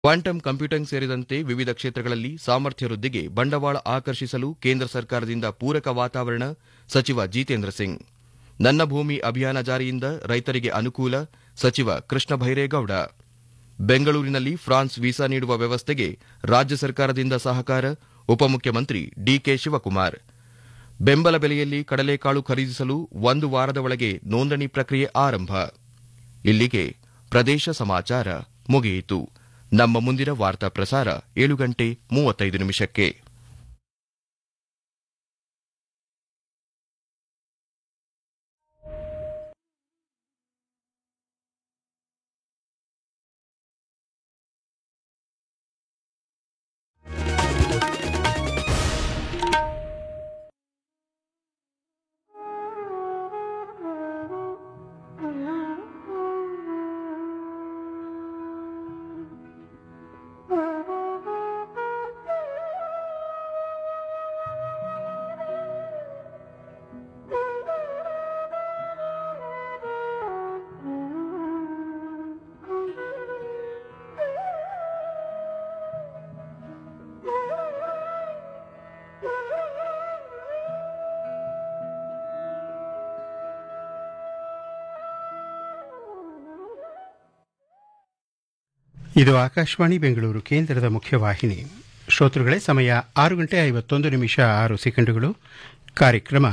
Quantum computing ಸೇರಿದಂತೆ ವಿವಿಧ ಕ್ಷೇತ್ರಗಳಲ್ಲಿ ಸಾಮರ್ಥ್ಯ ವೃದ್ಧಿಗೆ ಬಂಡವಾಳ ಆಕರ್ಷಿಸಲು ಕೇಂದ್ರ ಸರ್ಕಾರದಿಂದ ಪೂರಕ ವಾತಾವರಣ ಸಚಿವ ಜಿತೇಂದ್ರ ಸಿಂಗ್ ನನ್ನ ಭೂಮಿ ಅಭಿಯಾನ ಜಾರಿಯಿಂದ ರೈತರಿಗೆ ಅನುಕೂಲ ಸಚಿವ ಕೃಷ್ಣ ಭೈರೇಗೌಡ ಬೆಂಗಳೂರಿನಲ್ಲಿ ಫ್ರಾನ್ಸ್ ವೀಸಾ ನೀಡುವ ವ್ಯವಸ್ಥೆಗೆ ರಾಜ್ಯ ಸರ್ಕಾರದಿಂದ ಸಹಕಾರ ಉಪಮುಖ್ಯಮಂತ್ರಿ ಡಿಕೆ ಶಿವಕುಮಾರ್ ಬೆಂಬಲ ಬೆಲೆಯಲ್ಲಿ ಕಡಲೆಕಾಳು ಖರೀದಿಸಲು ಒಂದು ವಾರದ ಒಳಗೆ ನೋಂದಣಿ ಪ್ರಕ್ರಿಯೆ ಆರಂಭ ಇಲ್ಲಿಗೆ ಪ್ರದೇಶ ಸಮಾಚಾರ ಮುಗಿಯಿತು ನಮ್ಮ ಮುಂದಿನ ವಾರ್ತಾ ಪ್ರಸಾರ ಏಳು ಗಂಟೆ ಮೂವತ್ತೈದು ನಿಮಿಷಕ್ಕೆ ಇದು ಆಕಾಶವಾಣಿ ಬೆಂಗಳೂರು ಕೇಂದ್ರದ ಮುಖ್ಯವಾಹಿನಿ ಶ್ರೋತೃಗಳೇ ಸಮಯ ಆರು ಗಂಟೆ ಐವತ್ತೊಂದು ನಿಮಿಷ ಆರು ಸೆಕೆಂಡುಗಳು ಕಾರ್ಯಕ್ರಮ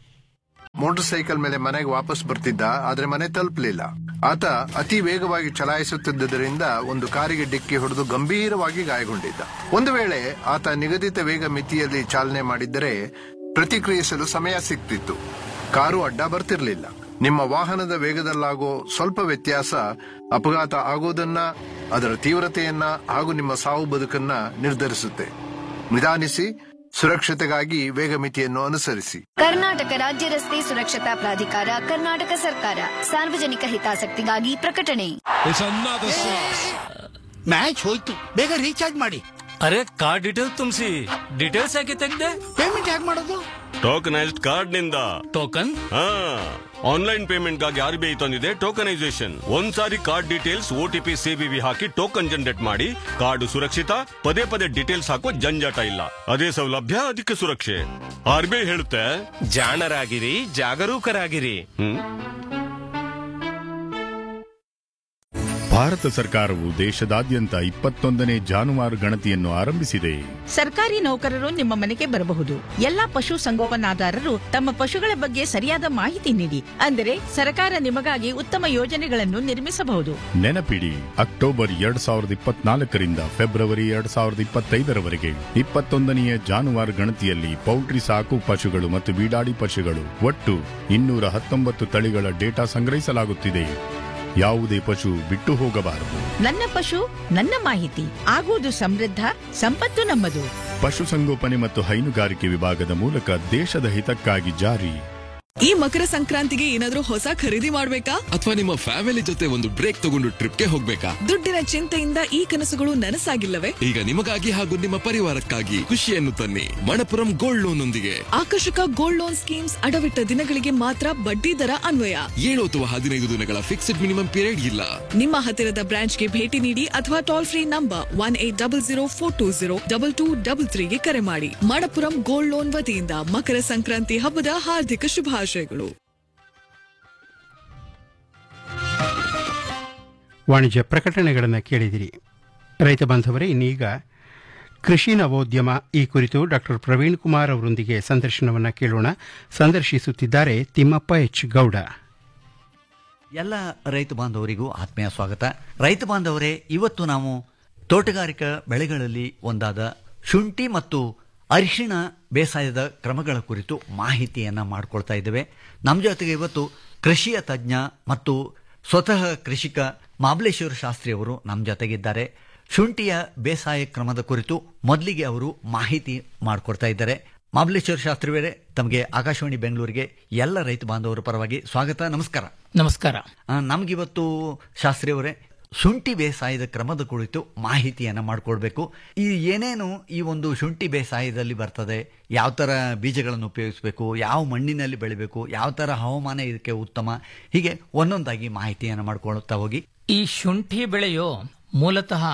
ಮೋಟಾರ್ ಸೈಕಲ್ ಮೇಲೆ ಮನೆಗೆ ವಾಪಸ್ ಬರ್ತಿದ್ದ ಆದ್ರೆ ಮನೆ ತಲುಪಲಿಲ್ಲ ಆತ ಅತಿ ವೇಗವಾಗಿ ಚಲಾಯಿಸುತ್ತಿದ್ದರಿಂದ ಒಂದು ಕಾರಿಗೆ ಡಿಕ್ಕಿ ಹೊಡೆದು ಗಂಭೀರವಾಗಿ ಗಾಯಗೊಂಡಿದ್ದ ಒಂದು ವೇಳೆ ಆತ ನಿಗದಿತ ವೇಗ ಮಿತಿಯಲ್ಲಿ ಚಾಲನೆ ಮಾಡಿದ್ದರೆ ಪ್ರತಿಕ್ರಿಯಿಸಲು ಸಮಯ ಸಿಗ್ತಿತ್ತು ಕಾರು ಅಡ್ಡ ಬರ್ತಿರ್ಲಿಲ್ಲ ನಿಮ್ಮ ವಾಹನದ ವೇಗದಲ್ಲಾಗೋ ಸ್ವಲ್ಪ ವ್ಯತ್ಯಾಸ ಅಪಘಾತ ಆಗೋದನ್ನ ಅದರ ತೀವ್ರತೆಯನ್ನ ಹಾಗೂ ನಿಮ್ಮ ಸಾವು ಬದುಕನ್ನ ನಿರ್ಧರಿಸುತ್ತೆ ನಿಧಾನಿಸಿ ಸುರಕ್ಷತೆಗಾಗಿ ವೇಗ ಮಿತಿಯನ್ನು ಅನುಸರಿಸಿ ಕರ್ನಾಟಕ ರಾಜ್ಯ ರಸ್ತೆ ಸುರಕ್ಷತಾ ಪ್ರಾಧಿಕಾರ ಕರ್ನಾಟಕ ಸರ್ಕಾರ ಸಾರ್ವಜನಿಕ ಹಿತಾಸಕ್ತಿಗಾಗಿ ಪ್ರಕಟಣೆ It's another sauce. ಮ್ಯಾಚ್ ಹೋಯ್ತು ಬೇಗ ರೀಚಾರ್ಜ್ ಮಾಡಿ ಅರೆ ಕಾರ್ಡ್ ಡೀಟೇಲ್ ತುಂಬಿಸಿ ಡೀಟೇಲ್ಸ್ ಯಾಕೆ ತೆಗ್ದೆ ಪೇಮೆಂಟ್ ಹೇಗೆ ಮಾಡೋದು ಟೋಕನೈಸ್ಡ್ ಕಾರ್ಡ್ ನಿಂದ ಟೋಕನ್ ಆನ್ಲೈನ್ ಪೇಮೆಂಟ್ ಗಾಗಿ ಆರ್ ಬಿ ಐ ತಂದಿದೆ ಟೋಕನೈಸೇಷನ್ ಒಂದ್ಸಾರಿ ಕಾರ್ಡ್ ಡೀಟೇಲ್ಸ್ ಓಟಿಪಿ ಸಿಬಿವಿ ಹಾಕಿ ಟೋಕನ್ ಜನರೇಟ್ ಮಾಡಿ ಕಾರ್ಡ್ ಸುರಕ್ಷಿತ ಪದೇ ಪದೇ ಡೀಟೇಲ್ಸ್ ಹಾಕೋ ಜಂಜಾಟ ಇಲ್ಲ ಅದೇ ಸೌಲಭ್ಯ ಅದಕ್ಕೆ ಸುರಕ್ಷೆ ಆರ್ ಬಿ ಐ ಹೇಳುತ್ತೆ ಜಾಣರಾಗಿರಿ ಜಾಗರೂಕರಾಗಿರಿ ಹ್ಮ್ ಭಾರತ ಸರ್ಕಾರವು ದೇಶದಾದ್ಯಂತ ಇಪ್ಪತ್ತೊಂದನೇ ಜಾನುವಾರು ಗಣತಿಯನ್ನು ಆರಂಭಿಸಿದೆ ಸರ್ಕಾರಿ ನೌಕರರು ನಿಮ್ಮ ಮನೆಗೆ ಬರಬಹುದು ಎಲ್ಲಾ ಪಶು ಸಂಗೋಪನಾದಾರರು ತಮ್ಮ ಪಶುಗಳ ಬಗ್ಗೆ ಸರಿಯಾದ ಮಾಹಿತಿ ನೀಡಿ ಅಂದರೆ ಸರ್ಕಾರ ನಿಮಗಾಗಿ ಉತ್ತಮ ಯೋಜನೆಗಳನ್ನು ನಿರ್ಮಿಸಬಹುದು ನೆನಪಿಡಿ ಅಕ್ಟೋಬರ್ ಎರಡ್ ಸಾವಿರದ ಇಪ್ಪತ್ನಾಲ್ಕರಿಂದ ಫೆಬ್ರವರಿ ಎರಡ್ ಸಾವಿರದ ಇಪ್ಪತ್ತೈದರವರೆಗೆ ಇಪ್ಪತ್ತೊಂದನೆಯ ಜಾನುವಾರು ಗಣತಿಯಲ್ಲಿ ಪೌಲ್ಟ್ರಿ ಸಾಕು ಪಶುಗಳು ಮತ್ತು ಬೀಡಾಡಿ ಪಶುಗಳು ಒಟ್ಟು ಇನ್ನೂರ ಹತ್ತೊಂಬತ್ತು ತಳಿಗಳ ಡೇಟಾ ಸಂಗ್ರಹಿಸಲಾಗುತ್ತಿದೆ ಯಾವುದೇ ಪಶು ಬಿಟ್ಟು ಹೋಗಬಾರದು ನನ್ನ ಪಶು ನನ್ನ ಮಾಹಿತಿ ಆಗುವುದು ಸಮೃದ್ಧ ಸಂಪತ್ತು ನಮ್ಮದು ಪಶುಸಂಗೋಪನೆ ಮತ್ತು ಹೈನುಗಾರಿಕೆ ವಿಭಾಗದ ಮೂಲಕ ದೇಶದ ಹಿತಕ್ಕಾಗಿ ಜಾರಿ ಈ ಮಕರ ಸಂಕ್ರಾಂತಿಗೆ ಏನಾದ್ರೂ ಹೊಸ ಖರೀದಿ ಮಾಡ್ಬೇಕಾ ಅಥವಾ ನಿಮ್ಮ ಫ್ಯಾಮಿಲಿ ಜೊತೆ ಒಂದು ಬ್ರೇಕ್ ತಗೊಂಡು ಟ್ರಿಪ್ಗೆ ಹೋಗ್ಬೇಕಾ ದುಡ್ಡಿನ ಚಿಂತೆಯಿಂದ ಈ ಕನಸುಗಳು ನನಸಾಗಿಲ್ಲವೇ ಈಗ ನಿಮಗಾಗಿ ಹಾಗೂ ನಿಮ್ಮ ಪರಿವಾರಕ್ಕಾಗಿ ಖುಷಿಯನ್ನು ತನ್ನಿ ಮಣಪುರಂ ಗೋಲ್ಡ್ ಲೋನ್ ಒಂದಿಗೆ ಆಕರ್ಷಕ ಗೋಲ್ಡ್ ಲೋನ್ ಸ್ಕೀಮ್ಸ್ ಅಡವಿಟ್ಟ ದಿನಗಳಿಗೆ ಮಾತ್ರ ಬಡ್ಡಿ ದರ ಅನ್ವಯ ಏಳು ಅಥವಾ ಹದಿನೈದು ದಿನಗಳ ಫಿಕ್ಸ್ಡ್ ಮಿನಿಮಮ್ ಪೀರಿಯಡ್ ಇಲ್ಲ ನಿಮ್ಮ ಹತ್ತಿರದ ಬ್ರಾಂಚ್ಗೆ ಭೇಟಿ ನೀಡಿ ಅಥವಾ toll free number one eight double zero four two zero double two double ತ್ರೀಗೆ ಕರೆ ಮಾಡಿ ಮಣಪುರಂ ಗೋಲ್ಡ್ ಲೋನ್ ವತಿಯಿಂದ ಮಕರ ಸಂಕ್ರಾಂತಿ ಹಬ್ಬದ ಹಾರ್ದಿಕ ಶುಭಾಶಯಗಳು ವಾಣಿಜ್ಯ ಪ್ರಕಟಣೆಗಳನ್ನು ಕೇಳಿದಿರಿ ರೈತ ಬಾಂಧವರೇ ಇನ್ನೀಗ ಕೃಷಿ ನವೋದ್ಯಮ ಈ ಕುರಿತು ಡಾಕ್ಟರ್ ಪ್ರವೀಣ್ ಕುಮಾರ್ ಅವರೊಂದಿಗೆ ಸಂದರ್ಶನವನ್ನು ಕೇಳೋಣ ಸಂದರ್ಶಿಸುತ್ತಿದ್ದಾರೆ ತಿಮ್ಮಪ್ಪ ಎಚ್ ಗೌಡ ಎಲ್ಲ ರೈತ ಬಾಂಧವರಿಗೂ ಆತ್ಮೀಯ ಸ್ವಾಗತ ರೈತ ಬಾಂಧವರೇ ಇವತ್ತು ನಾವು ತೋಟಗಾರಿಕಾ ಬೆಳೆಗಳಲ್ಲಿ ಒಂದಾದ ಶುಂಠಿ ಮತ್ತು ಅರಿಶಿಣ ಬೇಸಾಯದ ಕ್ರಮಗಳ ಕುರಿತು ಮಾಹಿತಿಯನ್ನು ಮಾಡಿಕೊಳ್ತಾ ಇದ್ದೇವೆ ನಮ್ಮ ಜೊತೆಗೆ ಇವತ್ತು ಕೃಷಿಯ ತಜ್ಞ ಮತ್ತು ಸ್ವತಃ ಕೃಷಿಕ ಮಾಬಲೇಶ್ವರ ಶಾಸ್ತ್ರಿ ಅವರು ನಮ್ಮ ಜೊತೆಗಿದ್ದಾರೆ ಶುಂಠಿಯ ಬೇಸಾಯ ಕ್ರಮದ ಕುರಿತು ಮೊದಲಿಗೆ ಅವರು ಮಾಹಿತಿ ಮಾಡಿಕೊಡ್ತಾ ಇದ್ದಾರೆ ಮಾಬಲೇಶ್ವರ ಶಾಸ್ತ್ರಿಯವರೇ ತಮಗೆ ಆಕಾಶವಾಣಿ ಬೆಂಗಳೂರಿಗೆ ಎಲ್ಲ ರೈತ ಬಾಂಧವರ ಪರವಾಗಿ ಸ್ವಾಗತ ನಮಸ್ಕಾರ ನಮಸ್ಕಾರ ಆ, ನಮಗಿವತ್ತು ಶಾಸ್ತ್ರಿಯವರೇ ಶುಂಠಿ ಬೇಸಾಯದ ಕ್ರಮದ ಕುರಿತು ಮಾಹಿತಿಯನ್ನು ಮಾಡಿಕೊಡ್ಬೇಕು ಈ ಏನೇನು ಈ ಒಂದು ಶುಂಠಿ ಬೇಸಾಯದಲ್ಲಿ ಬರ್ತದೆ ಯಾವ ಥರ ಬೀಜಗಳನ್ನು ಉಪಯೋಗಿಸಬೇಕು ಯಾವ ಮಣ್ಣಿನಲ್ಲಿ ಬೆಳಿಬೇಕು ಯಾವ ಥರ ಹವಾಮಾನ ಇದಕ್ಕೆ ಉತ್ತಮ ಹೀಗೆ ಒಂದೊಂದಾಗಿ ಮಾಹಿತಿಯನ್ನು ಮಾಡ್ಕೊಳ್ತಾ ಹೋಗಿ ಈ ಶುಂಠಿ ಬೆಳೆಯು ಮೂಲತಃ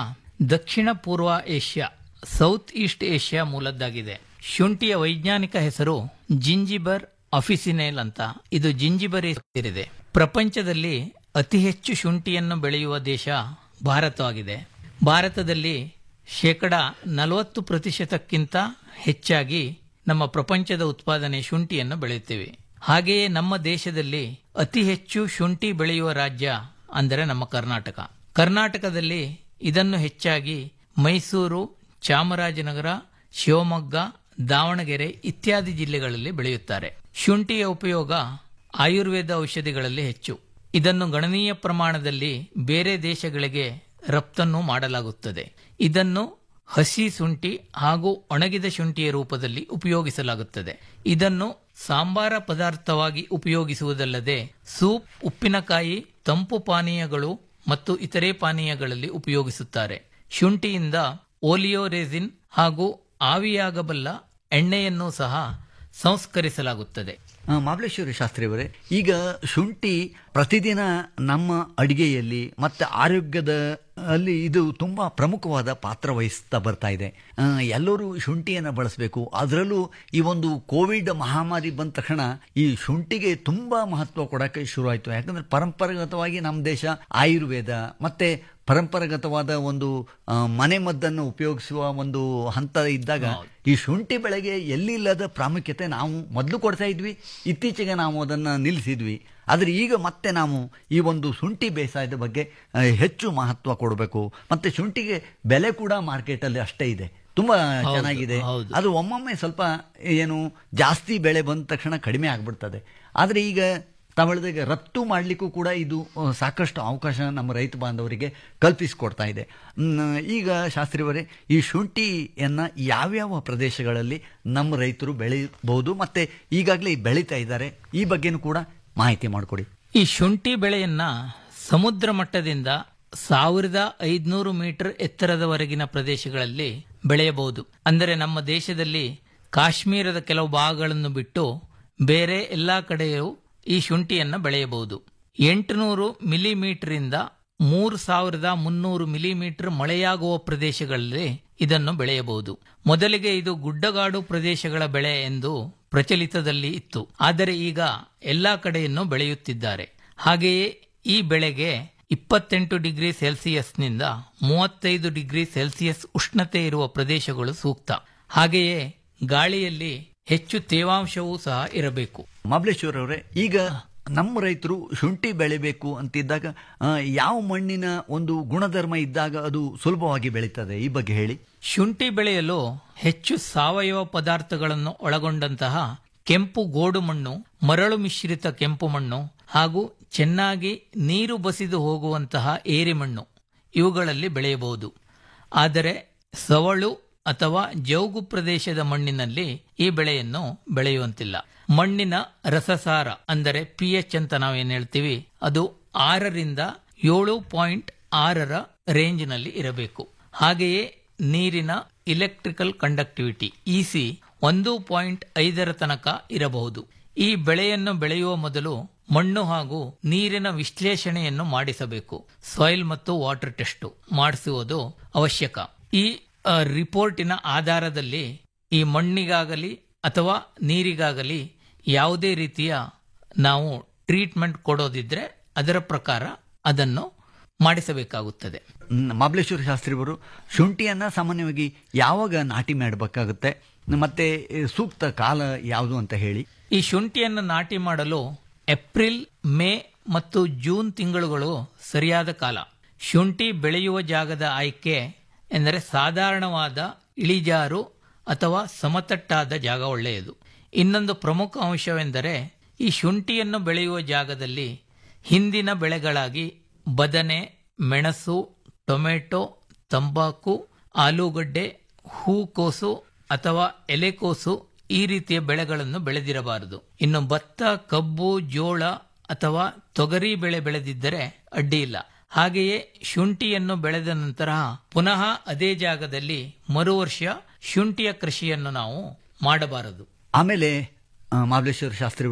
ದಕ್ಷಿಣ ಪೂರ್ವ ಏಷ್ಯಾ ಸೌತ್ ಈಸ್ಟ್ ಏಷ್ಯಾ ಮೂಲದ್ದಾಗಿದೆ ಶುಂಠಿಯ ವೈಜ್ಞಾನಿಕ ಹೆಸರು ಜಿಂಜಿಬರ್ ಅಫಿಸಿನೇಲ್ ಅಂತ ಇದು ಜಿಂಜಿಬರಿ ಸೇರಿದೆ ಪ್ರಪಂಚದಲ್ಲಿ ಅತಿ ಹೆಚ್ಚು ಶುಂಠಿಯನ್ನು ಬೆಳೆಯುವ ದೇಶ ಭಾರತವಾಗಿದೆ ಭಾರತದಲ್ಲಿ ಶೇಕಡ ನಲವತ್ತು ಪ್ರತಿಶತಕ್ಕಿಂತ ಹೆಚ್ಚಾಗಿ ನಮ್ಮ ಪ್ರಪಂಚದ ಉತ್ಪಾದನೆ ಶುಂಠಿಯನ್ನು ಬೆಳೆಯುತ್ತೇವೆ ಹಾಗೆಯೇ ನಮ್ಮ ದೇಶದಲ್ಲಿ ಅತಿ ಹೆಚ್ಚು ಶುಂಠಿ ಬೆಳೆಯುವ ರಾಜ್ಯ ಅಂದರೆ ನಮ್ಮ ಕರ್ನಾಟಕ ಕರ್ನಾಟಕದಲ್ಲಿ ಇದನ್ನು ಹೆಚ್ಚಾಗಿ ಮೈಸೂರು ಚಾಮರಾಜನಗರ ಶಿವಮೊಗ್ಗ ದಾವಣಗೆರೆ ಇತ್ಯಾದಿ ಜಿಲ್ಲೆಗಳಲ್ಲಿ ಬೆಳೆಯುತ್ತಾರೆ ಶುಂಠಿಯ ಉಪಯೋಗ ಆಯುರ್ವೇದ ಔಷಧಿಗಳಲ್ಲಿ ಹೆಚ್ಚು ಇದನ್ನು ಗಣನೀಯ ಪ್ರಮಾಣದಲ್ಲಿ ಬೇರೆ ದೇಶಗಳಿಗೆ ರಫ್ತನ್ನು ಮಾಡಲಾಗುತ್ತದೆ ಇದನ್ನು ಹಸಿ ಶುಂಠಿ ಹಾಗೂ ಒಣಗಿದ ಶುಂಠಿಯ ರೂಪದಲ್ಲಿ ಉಪಯೋಗಿಸಲಾಗುತ್ತದೆ ಇದನ್ನು ಸಾಂಬಾರ ಪದಾರ್ಥವಾಗಿ ಉಪಯೋಗಿಸುವುದಲ್ಲದೆ ಸೂಪ್ ಉಪ್ಪಿನಕಾಯಿ ತಂಪು ಪಾನೀಯಗಳು ಮತ್ತು ಇತರೆ ಪಾನೀಯಗಳಲ್ಲಿ ಉಪಯೋಗಿಸುತ್ತಾರೆ ಶುಂಠಿಯಿಂದ ಓಲಿಯೋ ರೆಸಿನ್ ಹಾಗೂ ಆವಿಯಾಗಬಲ್ಲ ಎಣ್ಣೆಯನ್ನು ಸಹ ಸಂಸ್ಕರಿಸಲಾಗುತ್ತದೆ ಆ, ಮಹಾಬಲೇಶ್ವರಿ ಶಾಸ್ತ್ರಿ ಅವರೇ ಈಗ ಶುಂಠಿ ಪ್ರತಿದಿನ ನಮ್ಮ ಅಡಿಗೆಯಲ್ಲಿ ಮತ್ತೆ ಆರೋಗ್ಯದ ಅಲ್ಲಿ ಇದು ತುಂಬಾ ಪ್ರಮುಖವಾದ ಪಾತ್ರ ವಹಿಸ್ತಾ ಬರ್ತಾ ಇದೆ ಆ, ಎಲ್ಲರೂ ಶುಂಠಿಯನ್ನು ಬಳಸಬೇಕು ಅದರಲ್ಲೂ ಈ ಒಂದು ಕೋವಿಡ್ ಮಹಾಮಾರಿ ಬಂದ ತಕ್ಷಣ ಈ ಶುಂಠಿಗೆ ತುಂಬಾ ಮಹತ್ವ ಕೊಡಕ್ಕೆ ಶುರು ಆಯಿತು ಯಾಕಂದ್ರೆ ಪರಂಪರಾಗತವಾಗಿ ನಮ್ಮ ದೇಶ ಆಯುರ್ವೇದ ಮತ್ತೆ ಪರಂಪರಾಗತವಾದ ಒಂದು ಆ, ಮನೆ ಮದ್ದನ್ನು ಉಪಯೋಗಿಸುವ ಒಂದು ಹಂತ ಇದ್ದಾಗ ಈ ಶುಂಠಿ ಬೆಳೆಗೆ ಎಲ್ಲಿಲ್ಲದ ಪ್ರಾಮುಖ್ಯತೆ ನಾವು ಮೊದಲು ಕೊಡ್ತಾ ಇದ್ವಿ ಇತ್ತೀಚೆಗೆ ನಾವು ಅದನ್ನು ನಿಲ್ಲಿಸಿದ್ವಿ ಆದರೆ ಈಗ ಮತ್ತೆ ನಾವು ಈ ಒಂದು ಶುಂಠಿ ಬೇಸಾಯದ ಬಗ್ಗೆ ಆ, ಹೆಚ್ಚು ಮಹತ್ವ ಕೊಡಬೇಕು ಮತ್ತೆ ಶುಂಠಿಗೆ ಬೆಲೆ ಕೂಡ ಮಾರ್ಕೆಟಲ್ಲಿ ಅಷ್ಟೇ ಇದೆ ತುಂಬಾ ಹೌದು, ಚೆನ್ನಾಗಿದೆ ಹೌದು. ಅದು ಒಮ್ಮೊಮ್ಮೆ ಸ್ವಲ್ಪ ಏನು ಜಾಸ್ತಿ ಬೆಳೆ ಬಂದ ತಕ್ಷಣ ಕಡಿಮೆ ಆಗ್ಬಿಡ್ತದೆ ಆದರೆ ಈಗ ತಮಿಳದಾಗ ರಫ್ತು ಮಾಡಲಿಕ್ಕೂ ಕೂಡ ಇದು ಆ, ಸಾಕಷ್ಟು ಅವಕಾಶ ನಮ್ಮ ರೈತ ಬಾಂಧವರಿಗೆ ಕಲ್ಪಿಸಿಕೊಡ್ತಾ ಇದೆ ಮ್, ಈಗ ಶಾಸ್ತ್ರಿಯವರೇ ಈ ಶುಂಠಿಯನ್ನು ಯಾವ್ಯಾವ ಪ್ರದೇಶಗಳಲ್ಲಿ ನಮ್ಮ ರೈತರು ಬೆಳೆಯಬಹುದು ಮತ್ತೆ ಈಗಾಗಲೇ ಬೆಳೀತಾ ಇದ್ದಾರೆ ಈ ಬಗ್ಗೆನೂ ಕೂಡ ಮಾಹಿತಿ ಮಾಡಿಕೊಡಿ ಈ ಶುಂಠಿ ಬೆಳೆಯನ್ನ ಸಮುದ್ರ ಮಟ್ಟದಿಂದ ಸಾವಿರದ ಐದುನೂರು ಮೀಟರ್ ಎತ್ತರದವರೆಗಿನ ಪ್ರದೇಶಗಳಲ್ಲಿ ಬೆಳೆಯಬಹುದು ಅಂದರೆ ನಮ್ಮ ದೇಶದಲ್ಲಿ ಕಾಶ್ಮೀರದ ಕೆಲವು ಭಾಗಗಳನ್ನು ಬಿಟ್ಟು ಬೇರೆ ಎಲ್ಲಾ ಕಡೆಯೂ ಈ ಶುಂಠಿಯನ್ನು ಬೆಳೆಯಬಹುದು ಎಂಟುನೂರು ಮಿಲಿಮೀಟರಿಂದ ಮೂರು ಸಾವಿರದ ಮುನ್ನೂರು ಮಿಲಿಮೀಟರ್ ಮಳೆಯಾಗುವ ಪ್ರದೇಶಗಳಲ್ಲಿ ಇದನ್ನು ಬೆಳೆಯಬಹುದು ಮೊದಲಿಗೆ ಇದು ಗುಡ್ಡಗಾಡು ಪ್ರದೇಶಗಳ ಬೆಳೆ ಎಂದು ಪ್ರಚಲಿತದಲ್ಲಿ ಇತ್ತು ಆದರೆ ಈಗ ಎಲ್ಲಾ ಕಡೆಯನ್ನು ಬೆಳೆಯುತ್ತಿದ್ದಾರೆ ಹಾಗೆಯೇ ಈ ಬೆಳೆಗೆ ಇಪ್ಪತ್ತೆಂಟು ಡಿಗ್ರಿ ಸೆಲ್ಸಿಯಸ್ನಿಂದ ಮೂವತ್ತೈದು ಡಿಗ್ರಿ ಸೆಲ್ಸಿಯಸ್ ಉಷ್ಣತೆ ಇರುವ ಪ್ರದೇಶಗಳು ಸೂಕ್ತ ಹಾಗೆಯೇ ಗಾಳಿಯಲ್ಲಿ ಹೆಚ್ಚು ತೇವಾಂಶವೂ ಸಹ ಇರಬೇಕು ಮಬಲೇಶ್ವರ್ ಅವರೇ ಈಗ ನಮ್ಮ ರೈತರು ಶುಂಠಿ ಬೆಳಿಬೇಕು ಅಂತಿದ್ದಾಗ ಆ, ಯಾವ ಮಣ್ಣಿನ ಒಂದು ಗುಣಧರ್ಮ ಇದ್ದಾಗ ಅದು ಸುಲಭವಾಗಿ ಬೆಳೀತದೆ ಈ ಬಗ್ಗೆ ಹೇಳಿ ಶುಂಠಿ ಬೆಳೆಯಲು ಹೆಚ್ಚು ಸಾವಯವ ಪದಾರ್ಥಗಳನ್ನು ಒಳಗೊಂಡಂತಹ ಕೆಂಪು ಗೋಡು ಮಣ್ಣು ಮರಳು ಮಿಶ್ರಿತ ಕೆಂಪು ಮಣ್ಣು ಹಾಗೂ ಚೆನ್ನಾಗಿ ನೀರು ಬಸಿದು ಹೋಗುವಂತಹ ಏರಿ ಮಣ್ಣು ಇವುಗಳಲ್ಲಿ ಬೆಳೆಯಬಹುದು ಆದರೆ ಸವಳು ಅಥವಾ ಜೌಗು ಪ್ರದೇಶದ ಮಣ್ಣಿನಲ್ಲಿ ಈ ಬೆಳೆಯನ್ನು ಬೆಳೆಯುವಂತಿಲ್ಲ ಮಣ್ಣಿನ ರಸಸಾರ ಅಂದರೆ ಪಿ ಎಚ್ ಅಂತ ನಾವೇನ್ ಹೇಳ್ತೀವಿ ಅದು ಆರರಿಂದ ಏಳು ಪಾಯಿಂಟ್ ಆರರ ರೇಂಜ್ನಲ್ಲಿ ಇರಬೇಕು ಹಾಗೆಯೇ ನೀರಿನ ಇಲೆಕ್ಟ್ರಿಕಲ್ ಕಂಡಕ್ಟಿವಿಟಿ ಇಸಿ ಒಂದು ಪಾಯಿಂಟ್ ಐದರ ತನಕ ಇರಬಹುದು ಈ ಬೆಳೆಯನ್ನು ಬೆಳೆಯುವ ಮೊದಲು ಮಣ್ಣು ಹಾಗೂ ನೀರಿನ ವಿಶ್ಲೇಷಣೆಯನ್ನು ಮಾಡಿಸಬೇಕು ಸಾಯಿಲ್ ಮತ್ತು ವಾಟರ್ ಟೆಸ್ಟ್ ಮಾಡಿಸುವುದು ಅವಶ್ಯಕ ಈ ಆ, ರಿಪೋರ್ಟಿನ ಆಧಾರದಲ್ಲಿ ಈ ಮಣ್ಣಿಗಾಗಲಿ ಅಥವಾ ನೀರಿಗಾಗಲಿ ಯಾವುದೇ ರೀತಿಯ ನಾವು ಟ್ರೀಟ್ಮೆಂಟ್ ಕೊಡೋದಿದ್ರೆ ಅದರ ಪ್ರಕಾರ ಅದನ್ನು ಮಾಡಿಸಬೇಕಾಗುತ್ತದೆ ಮ್, ಮಹಾಬಲೇಶ್ವರ ಶಾಸ್ತ್ರಿ ಅವರು ಶುಂಠಿಯನ್ನ ಸಾಮಾನ್ಯವಾಗಿ ಯಾವಾಗ ನಾಟಿ ಮಾಡಬೇಕಾಗುತ್ತೆ ಮತ್ತೆ ಈ ಸೂಕ್ತ ಕಾಲ ಯಾವುದು ಅಂತ ಹೇಳಿ ಈ ಶುಂಠಿಯನ್ನು ನಾಟಿ ಮಾಡಲು ಏಪ್ರಿಲ್ ಮೇ ಮತ್ತು ಜೂನ್ ತಿಂಗಳುಗಳು ಸರಿಯಾದ ಕಾಲ ಶುಂಠಿ ಬೆಳೆಯುವ ಜಾಗದ ಆಯ್ಕೆ ಎಂದರೆ ಸಾಧಾರಣವಾದ ಇಳಿಜಾರು ಅಥವಾ ಸಮತಟ್ಟಾದ ಜಾಗ ಒಳ್ಳೆಯದು ಇನ್ನೊಂದು ಪ್ರಮುಖ ಅಂಶವೆಂದರೆ ಈ ಶುಂಠಿಯನ್ನು ಬೆಳೆಯುವ ಜಾಗದಲ್ಲಿ ಹಿಂದಿನ ಬೆಳೆಗಳಾಗಿ ಬದನೆ ಮೆಣಸು ಟೊಮೆಟೊ ತಂಬಾಕು ಆಲೂಗಡ್ಡೆ ಹೂಕೋಸು ಅಥವಾ ಎಲೆಕೋಸು ಈ ರೀತಿಯ ಬೆಳೆಗಳನ್ನು ಬೆಳೆದಿರಬಾರದು ಇನ್ನು ಭತ್ತ ಕಬ್ಬು ಜೋಳ ಅಥವಾ ತೊಗರಿ ಬೆಳೆ ಬೆಳೆದಿದ್ದರೆ ಅಡ್ಡಿ ಇಲ್ಲ ಹಾಗೆಯೇ ಶುಂಠಿಯನ್ನು ಬೆಳೆದ ನಂತರ ಪುನಃ ಅದೇ ಜಾಗದಲ್ಲಿ ಮರು ವರ್ಷ ಶುಂಠಿಯ ಕೃಷಿಯನ್ನು ನಾವು ಮಾಡಬಾರದು ಆಮೇಲೆ ಆ, ಮಹಾಬಲೇಶ್ವರ ಶಾಸ್ತ್ರಿಗಳು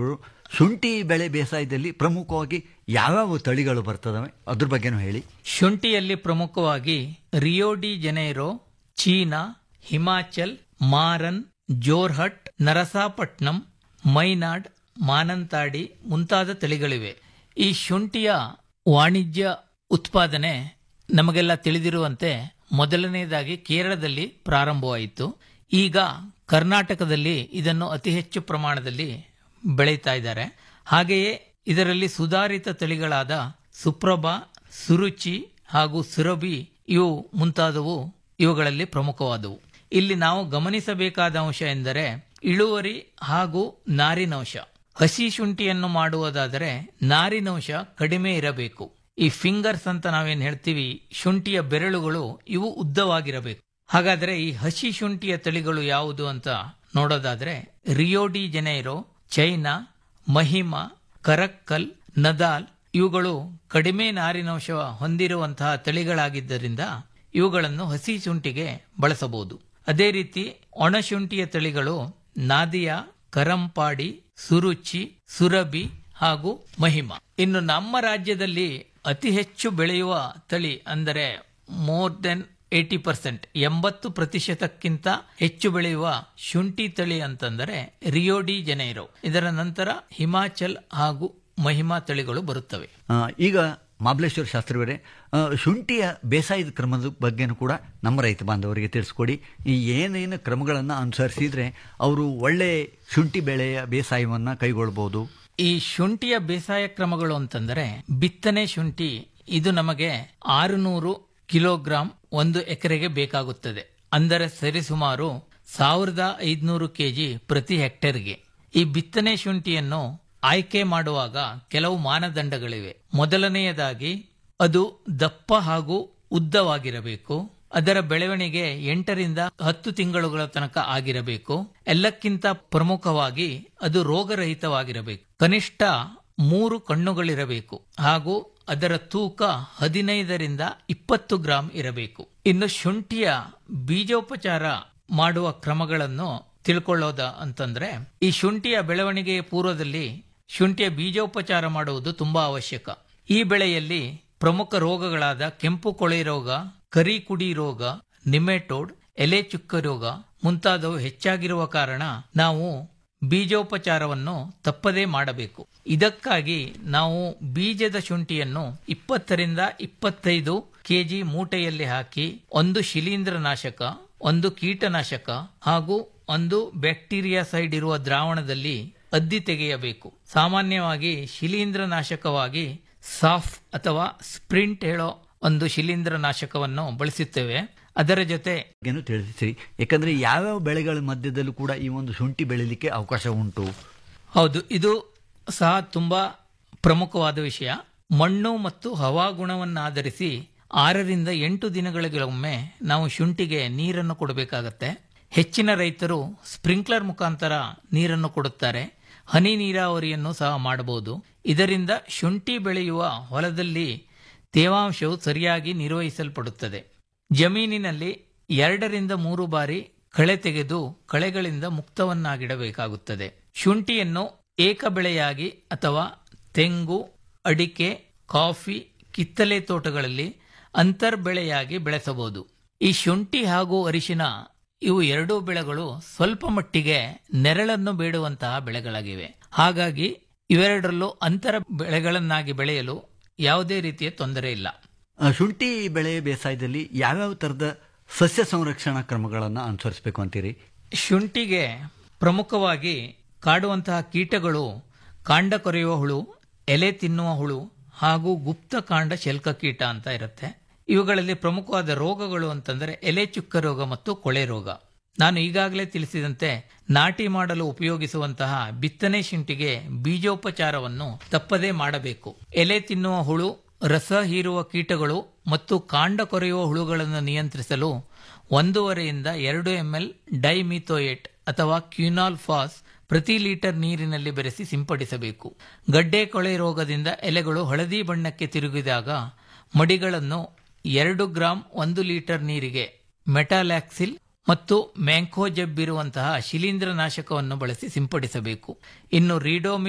ಶುಂಠಿ ಬೆಳೆ ಬೇಸಾಯದಲ್ಲಿ ಪ್ರಮುಖವಾಗಿ ಯಾವ್ಯಾವ ತಳಿಗಳು ಬರ್ತದವೆ ಅದ್ರ ಬಗ್ಗೆನೂ ಹೇಳಿ ಶುಂಠಿಯಲ್ಲಿ ಪ್ರಮುಖವಾಗಿ Rio de Janeiro China Himachal Maran Jorhat Narasapatnam Mainad Mananthavady ಮುಂತಾದ ತಳಿಗಳಿವೆ ಈ ಶುಂಠಿಯ ವಾಣಿಜ್ಯ ಉತ್ಪಾದನೆ ನಮಗೆಲ್ಲ ತಿಳಿದಿರುವಂತೆ ಮೊದಲನೆಯದಾಗಿ ಕೇರಳದಲ್ಲಿ ಪ್ರಾರಂಭವಾಯಿತು ಈಗ ಕರ್ನಾಟಕದಲ್ಲಿ ಇದನ್ನು ಅತಿ ಹೆಚ್ಚು ಪ್ರಮಾಣದಲ್ಲಿ ಬೆಳೀತಾ ಇದ್ದಾರೆ ಹಾಗೆಯೇ ಇದರಲ್ಲಿ ಸುಧಾರಿತ ತಳಿಗಳಾದ ಸುಪ್ರಭಾ ಸುರುಚಿ ಹಾಗೂ ಸುರಭಿ ಇವು ಮುಂತಾದವು ಇವುಗಳಲ್ಲಿ ಪ್ರಮುಖವಾದವು ಇಲ್ಲಿ ನಾವು ಗಮನಿಸಬೇಕಾದ ಅಂಶ ಎಂದರೆ ಇಳುವರಿ ಹಾಗೂ ನಾರಿನಂಶ ಹಸಿ ಶುಂಠಿಯನ್ನು ಮಾಡುವುದಾದರೆ ನಾರಿನಂಶ ಕಡಿಮೆ ಇರಬೇಕು ಈ ಫಿಂಗರ್ಸ್ ಅಂತ ನಾವೇನ್ ಹೇಳ್ತೀವಿ ಶುಂಠಿಯ ಬೆರಳುಗಳು ಇವು ಉದ್ದವಾಗಿರಬೇಕು ಹಾಗಾದ್ರೆ ಈ ಹಸಿ ಶುಂಠಿಯ ತಳಿಗಳು ಯಾವುದು ಅಂತ ನೋಡೋದಾದ್ರೆ ರಿಯೋಡಿ ಜೆನೈರೋ ಚೈನಾ ಮಹಿಮಾ ಕರಕ್ಕಲ್ ನದಾಲ್ ಇವುಗಳು ಕಡಿಮೆ ನಾರಿನಂಶ ಹೊಂದಿರುವಂತಹ ತಳಿಗಳಾಗಿದ್ದರಿಂದ ಇವುಗಳನ್ನು ಹಸಿ ಶುಂಠಿಗೆ ಬಳಸಬಹುದು ಅದೇ ರೀತಿ ಒಣಶುಂಠಿಯ ತಳಿಗಳು ನಾದಿಯಾ ಕರಂಪಾಡಿ ಸುರುಚಿ ಸುರಭಿ ಹಾಗೂ ಮಹಿಮಾ ಇನ್ನು ನಮ್ಮ ರಾಜ್ಯದಲ್ಲಿ ಅತಿ ಹೆಚ್ಚು ಬೆಳೆಯುವ ತಳಿ ಅಂದರೆ ಮೋರ್ ದೆನ್ ಏಟಿ ಪರ್ಸೆಂಟ್ ಎಂಬತ್ತು ಪ್ರತಿಶತಕ್ಕಿಂತ ಹೆಚ್ಚು ಬೆಳೆಯುವ ಶುಂಠಿ ತಳಿ ಅಂತಂದರೆ ರಿಯೋಡಿ ಜೆನೈರೋ ಇದರ ನಂತರ ಹಿಮಾಚಲ್ ಹಾಗೂ ಮಹಿಮಾ ತಳಿಗಳು ಬರುತ್ತವೆ ಆ, ಈಗ ಮಾಬಲೇಶ್ವರ ಶಾಸ್ತ್ರಿಯವರೇ ಆ, ಶುಂಠಿಯ ಬೇಸಾಯದ ಕ್ರಮದ ಬಗ್ಗೆನೂ ಕೂಡ ನಮ್ಮ ರೈತ ಬಾಂಧವರಿಗೆ ತಿಳಿಸ್ಕೊಡಿ ಈ ಏನೇನು ಕ್ರಮಗಳನ್ನು ಅನುಸರಿಸಿದ್ರೆ ಅವರು ಒಳ್ಳೆ ಶುಂಠಿ ಬೆಳೆಯ ಬೇಸಾಯವನ್ನು ಕೈಗೊಳ್ಬೋದು ಈ ಶುಂಠಿಯ ಬೇಸಾಯ ಕ್ರಮಗಳು ಅಂತಂದರೆ ಬಿತ್ತನೆ ಶುಂಠಿ ಇದು ನಮಗೆ ಆರುನೂರು ಕಿಲೋಗ್ರಾಂ ಒಂದು ಎಕರೆಗೆ ಬೇಕಾಗುತ್ತದೆ ಅಂದರೆ ಸರಿಸುಮಾರು ಸಾವಿರದ ಐದುನೂರು ಕೆಜಿ ಪ್ರತಿ ಹೆಕ್ಟೇರ್ಗೆ ಈ ಬಿತ್ತನೆ ಶುಂಠಿಯನ್ನು ಆಯ್ಕೆ ಮಾಡುವಾಗ ಕೆಲವು ಮಾನದಂಡಗಳಿವೆ ಮೊದಲನೆಯದಾಗಿ ಅದು ದಪ್ಪ ಹಾಗೂ ಉದ್ದವಾಗಿರಬೇಕು ಅದರ ಬೆಳವಣಿಗೆ ಎಂಟರಿಂದ ಹತ್ತು ತಿಂಗಳುಗಳ ತನಕ ಆಗಿರಬೇಕು ಎಲ್ಲಕ್ಕಿಂತ ಪ್ರಮುಖವಾಗಿ ಅದು ರೋಗರಹಿತವಾಗಿರಬೇಕು ಕನಿಷ್ಠ ಮೂರು ಕಣ್ಣುಗಳಿರಬೇಕು ಹಾಗೂ ಅದರ ತೂಕ ಹದಿನೈದರಿಂದ ಇಪ್ಪತ್ತು ಗ್ರಾಂ ಇರಬೇಕು ಇನ್ನು ಶುಂಠಿಯ ಬೀಜೋಪಚಾರ ಮಾಡುವ ಕ್ರಮಗಳನ್ನು ತಿಳ್ಕೊಳ್ಳೋದ ಅಂತಂದ್ರೆ ಈ ಶುಂಠಿಯ ಬೆಳವಣಿಗೆಯ ಪೂರ್ವದಲ್ಲಿ ಶುಂಠಿಯ ಬೀಜೋಪಚಾರ ಮಾಡುವುದು ತುಂಬಾ ಅವಶ್ಯಕ ಈ ಬೆಳೆಯಲ್ಲಿ ಪ್ರಮುಖ ರೋಗಗಳಾದ ಕೆಂಪು ಕೊಳೆ ರೋಗ ಕರಿ ಕುಡಿ ರೋಗ ನಿಮೆಟೋಡ್ ಎಲೆ ಚುಕ್ಕ ರೋಗ ಮುಂತಾದವು ಹೆಚ್ಚಾಗಿರುವ ಕಾರಣ ನಾವು ಬೀಜೋಪಚಾರವನ್ನು ತಪ್ಪದೇ ಮಾಡಬೇಕು ಇದಕ್ಕಾಗಿ ನಾವು ಬೀಜದ ಶುಂಠಿಯನ್ನು ಇಪ್ಪತ್ತರಿಂದ ಇಪ್ಪತ್ತೈದು ಕೆಜಿ ಮೂಟೆಯಲ್ಲಿ ಹಾಕಿ ಒಂದು ಶಿಲೀಂಧ್ರನಾಶಕ ಒಂದು ಕೀಟನಾಶಕ ಹಾಗೂ ಒಂದು ಬ್ಯಾಕ್ಟೀರಿಯಾ ಸೈಡ್ ಇರುವ ದ್ರಾವಣದಲ್ಲಿ ಅದ್ದಿ ತೆಗೆಯಬೇಕು ಸಾಮಾನ್ಯವಾಗಿ ಶಿಲೀಂಧ್ರನಾಶಕವಾಗಿ ಸಾಫ್ ಅಥವಾ ಸ್ಪ್ರಿಂಟ್ ಹೇಳೋ ಒಂದು ಶಿಲೀಂಧ್ರನಾಶಕವನ್ನು ಬಳಸುತ್ತೇವೆ ಅದರ ಜೊತೆ ಏನು ತಿಳಿಸಿ ಯಾಕಂದ್ರೆ ಯಾವ್ಯಾವ ಬೆಳೆಗಳ ಮಧ್ಯದಲ್ಲೂ ಕೂಡ ಈ ಒಂದು ಶುಂಠಿ ಬೆಳಿಲಿಕ್ಕೆ ಅವಕಾಶ ಉಂಟು ಹೌದು ಇದು ಸಹ ತುಂಬಾ ಪ್ರಮುಖವಾದ ವಿಷಯ ಮಣ್ಣು ಮತ್ತು ಹವಾಗುಣವನ್ನಾಧರಿಸಿ ಆರರಿಂದ ಎಂಟು ದಿನಗಳಿಗೊಮ್ಮೆ ನಾವು ಶುಂಠಿಗೆ ನೀರನ್ನು ಕೊಡಬೇಕಾಗತ್ತೆ ಹೆಚ್ಚಿನ ರೈತರು ಸ್ಪ್ರಿಂಕ್ಲರ್ ಮುಖಾಂತರ ನೀರನ್ನು ಕೊಡುತ್ತಾರೆ ಹನಿ ನೀರಾವರಿಯನ್ನು ಸಹ ಮಾಡಬಹುದು ಇದರಿಂದ ಶುಂಠಿ ಬೆಳೆಯುವ ಹೊಲದಲ್ಲಿ ತೇವಾಂಶವು ಸರಿಯಾಗಿ ನಿರ್ವಹಿಸಲ್ಪಡುತ್ತದೆ ಜಮೀನಿನಲ್ಲಿ ಎರಡರಿಂದ ಮೂರು ಬಾರಿ ಕಳೆ ತೆಗೆದು ಕಳೆಗಳಿಂದ ಮುಕ್ತವನ್ನಾಗಿಡಬೇಕಾಗುತ್ತದೆ ಶುಂಠಿಯನ್ನು ಏಕ ಬೆಳೆಯಾಗಿ ಅಥವಾ ತೆಂಗು ಅಡಿಕೆ ಕಾಫಿ ಕಿತ್ತಲೆ ತೋಟಗಳಲ್ಲಿ ಅಂತರ್ ಬೆಳೆಯಾಗಿ ಬೆಳೆಸಬಹುದು ಈ ಶುಂಠಿ ಹಾಗೂ ಅರಿಶಿನ ಇವು ಎರಡೂ ಬೆಳೆಗಳು ಸ್ವಲ್ಪ ಮಟ್ಟಿಗೆ ನೆರಳನ್ನು ಬೇಡುವಂತಹ ಬೆಳೆಗಳಾಗಿವೆ ಹಾಗಾಗಿ ಇವೆರಡರಲ್ಲೂ ಅಂತರ ಬೆಳೆಗಳನ್ನಾಗಿ ಬೆಳೆಯಲು ಯಾವುದೇ ರೀತಿಯ ತೊಂದರೆ ಇಲ್ಲ ಆ, ಶುಂಠಿ ಬೆಳೆ ಬೇಸಾಯದಲ್ಲಿ ಯಾವ್ಯಾವ ಥರದ ಸಸ್ಯ ಸಂರಕ್ಷಣಾ ಕ್ರಮಗಳನ್ನು ಅನುಸರಿಸಬೇಕು ಅಂತೀರಿ ಶುಂಠಿಗೆ ಪ್ರಮುಖವಾಗಿ ಕಾಡುವಂತಹ ಕೀಟಗಳು ಕಾಂಡ ಕೊರೆಯುವ ಹುಳು ಎಲೆ ತಿನ್ನುವ ಹುಳು ಹಾಗೂ ಗುಪ್ತ ಕಾಂಡ ಶೆಲ್ಕ ಕೀಟ ಅಂತ ಇರುತ್ತೆ ಇವುಗಳಲ್ಲಿ ಪ್ರಮುಖವಾದ ರೋಗಗಳು ಅಂತಂದರೆ ಎಲೆ ಚುಕ್ಕ ರೋಗ ಮತ್ತು ಕೊಳೆ ರೋಗ ನಾನು ಈಗಾಗಲೇ ತಿಳಿಸಿದಂತೆ ನಾಟಿ ಮಾಡಲು ಉಪಯೋಗಿಸುವಂತಹ ಬಿತ್ತನೆ ಶುಂಠಿಗೆ ಬೀಜೋಪಚಾರವನ್ನು ತಪ್ಪದೇ ಮಾಡಬೇಕು ಎಲೆ ತಿನ್ನುವ ಹುಳು ರಸ ಹೀರುವ ಕೀಟಗಳು ಮತ್ತು ಕಾಂಡ ಕೊರೆಯುವ ಹುಳುಗಳನ್ನು ನಿಯಂತ್ರಿಸಲು ಒಂದೂವರೆಯಿಂದ ಎರಡು ಎಂಎಲ್ ಡೈಮಿಥೋಯೇಟ್ ಅಥವಾ ಕ್ಯೂನಾಲ್ ಫಾಸ್ ಪ್ರತಿ ಲೀಟರ್ ನೀರಿನಲ್ಲಿ ಬೆರೆಸಿ ಸಿಂಪಡಿಸಬೇಕು ಗಡ್ಡೆ ಕೊಳೆ ರೋಗದಿಂದ ಎಲೆಗಳು ಹಳದಿ ಬಣ್ಣಕ್ಕೆ ತಿರುಗಿದಾಗ ಮಡಿಗಳನ್ನು ಎರಡು ಗ್ರಾಂ ಒಂದು ಲೀಟರ್ ನೀರಿಗೆ ಮೆಟಾಲ್ಯಾಕ್ಸಿಲ್ ಮತ್ತು ಮ್ಯಾಂಕೋಜೆಬ್ ಇರುವಂತಹ ಶಿಲೀಂಧ್ರನಾಶಕವನ್ನು ಬಳಸಿ ಸಿಂಪಡಿಸಬೇಕು ಇನ್ನು ರೀಡೋಮಿಲ್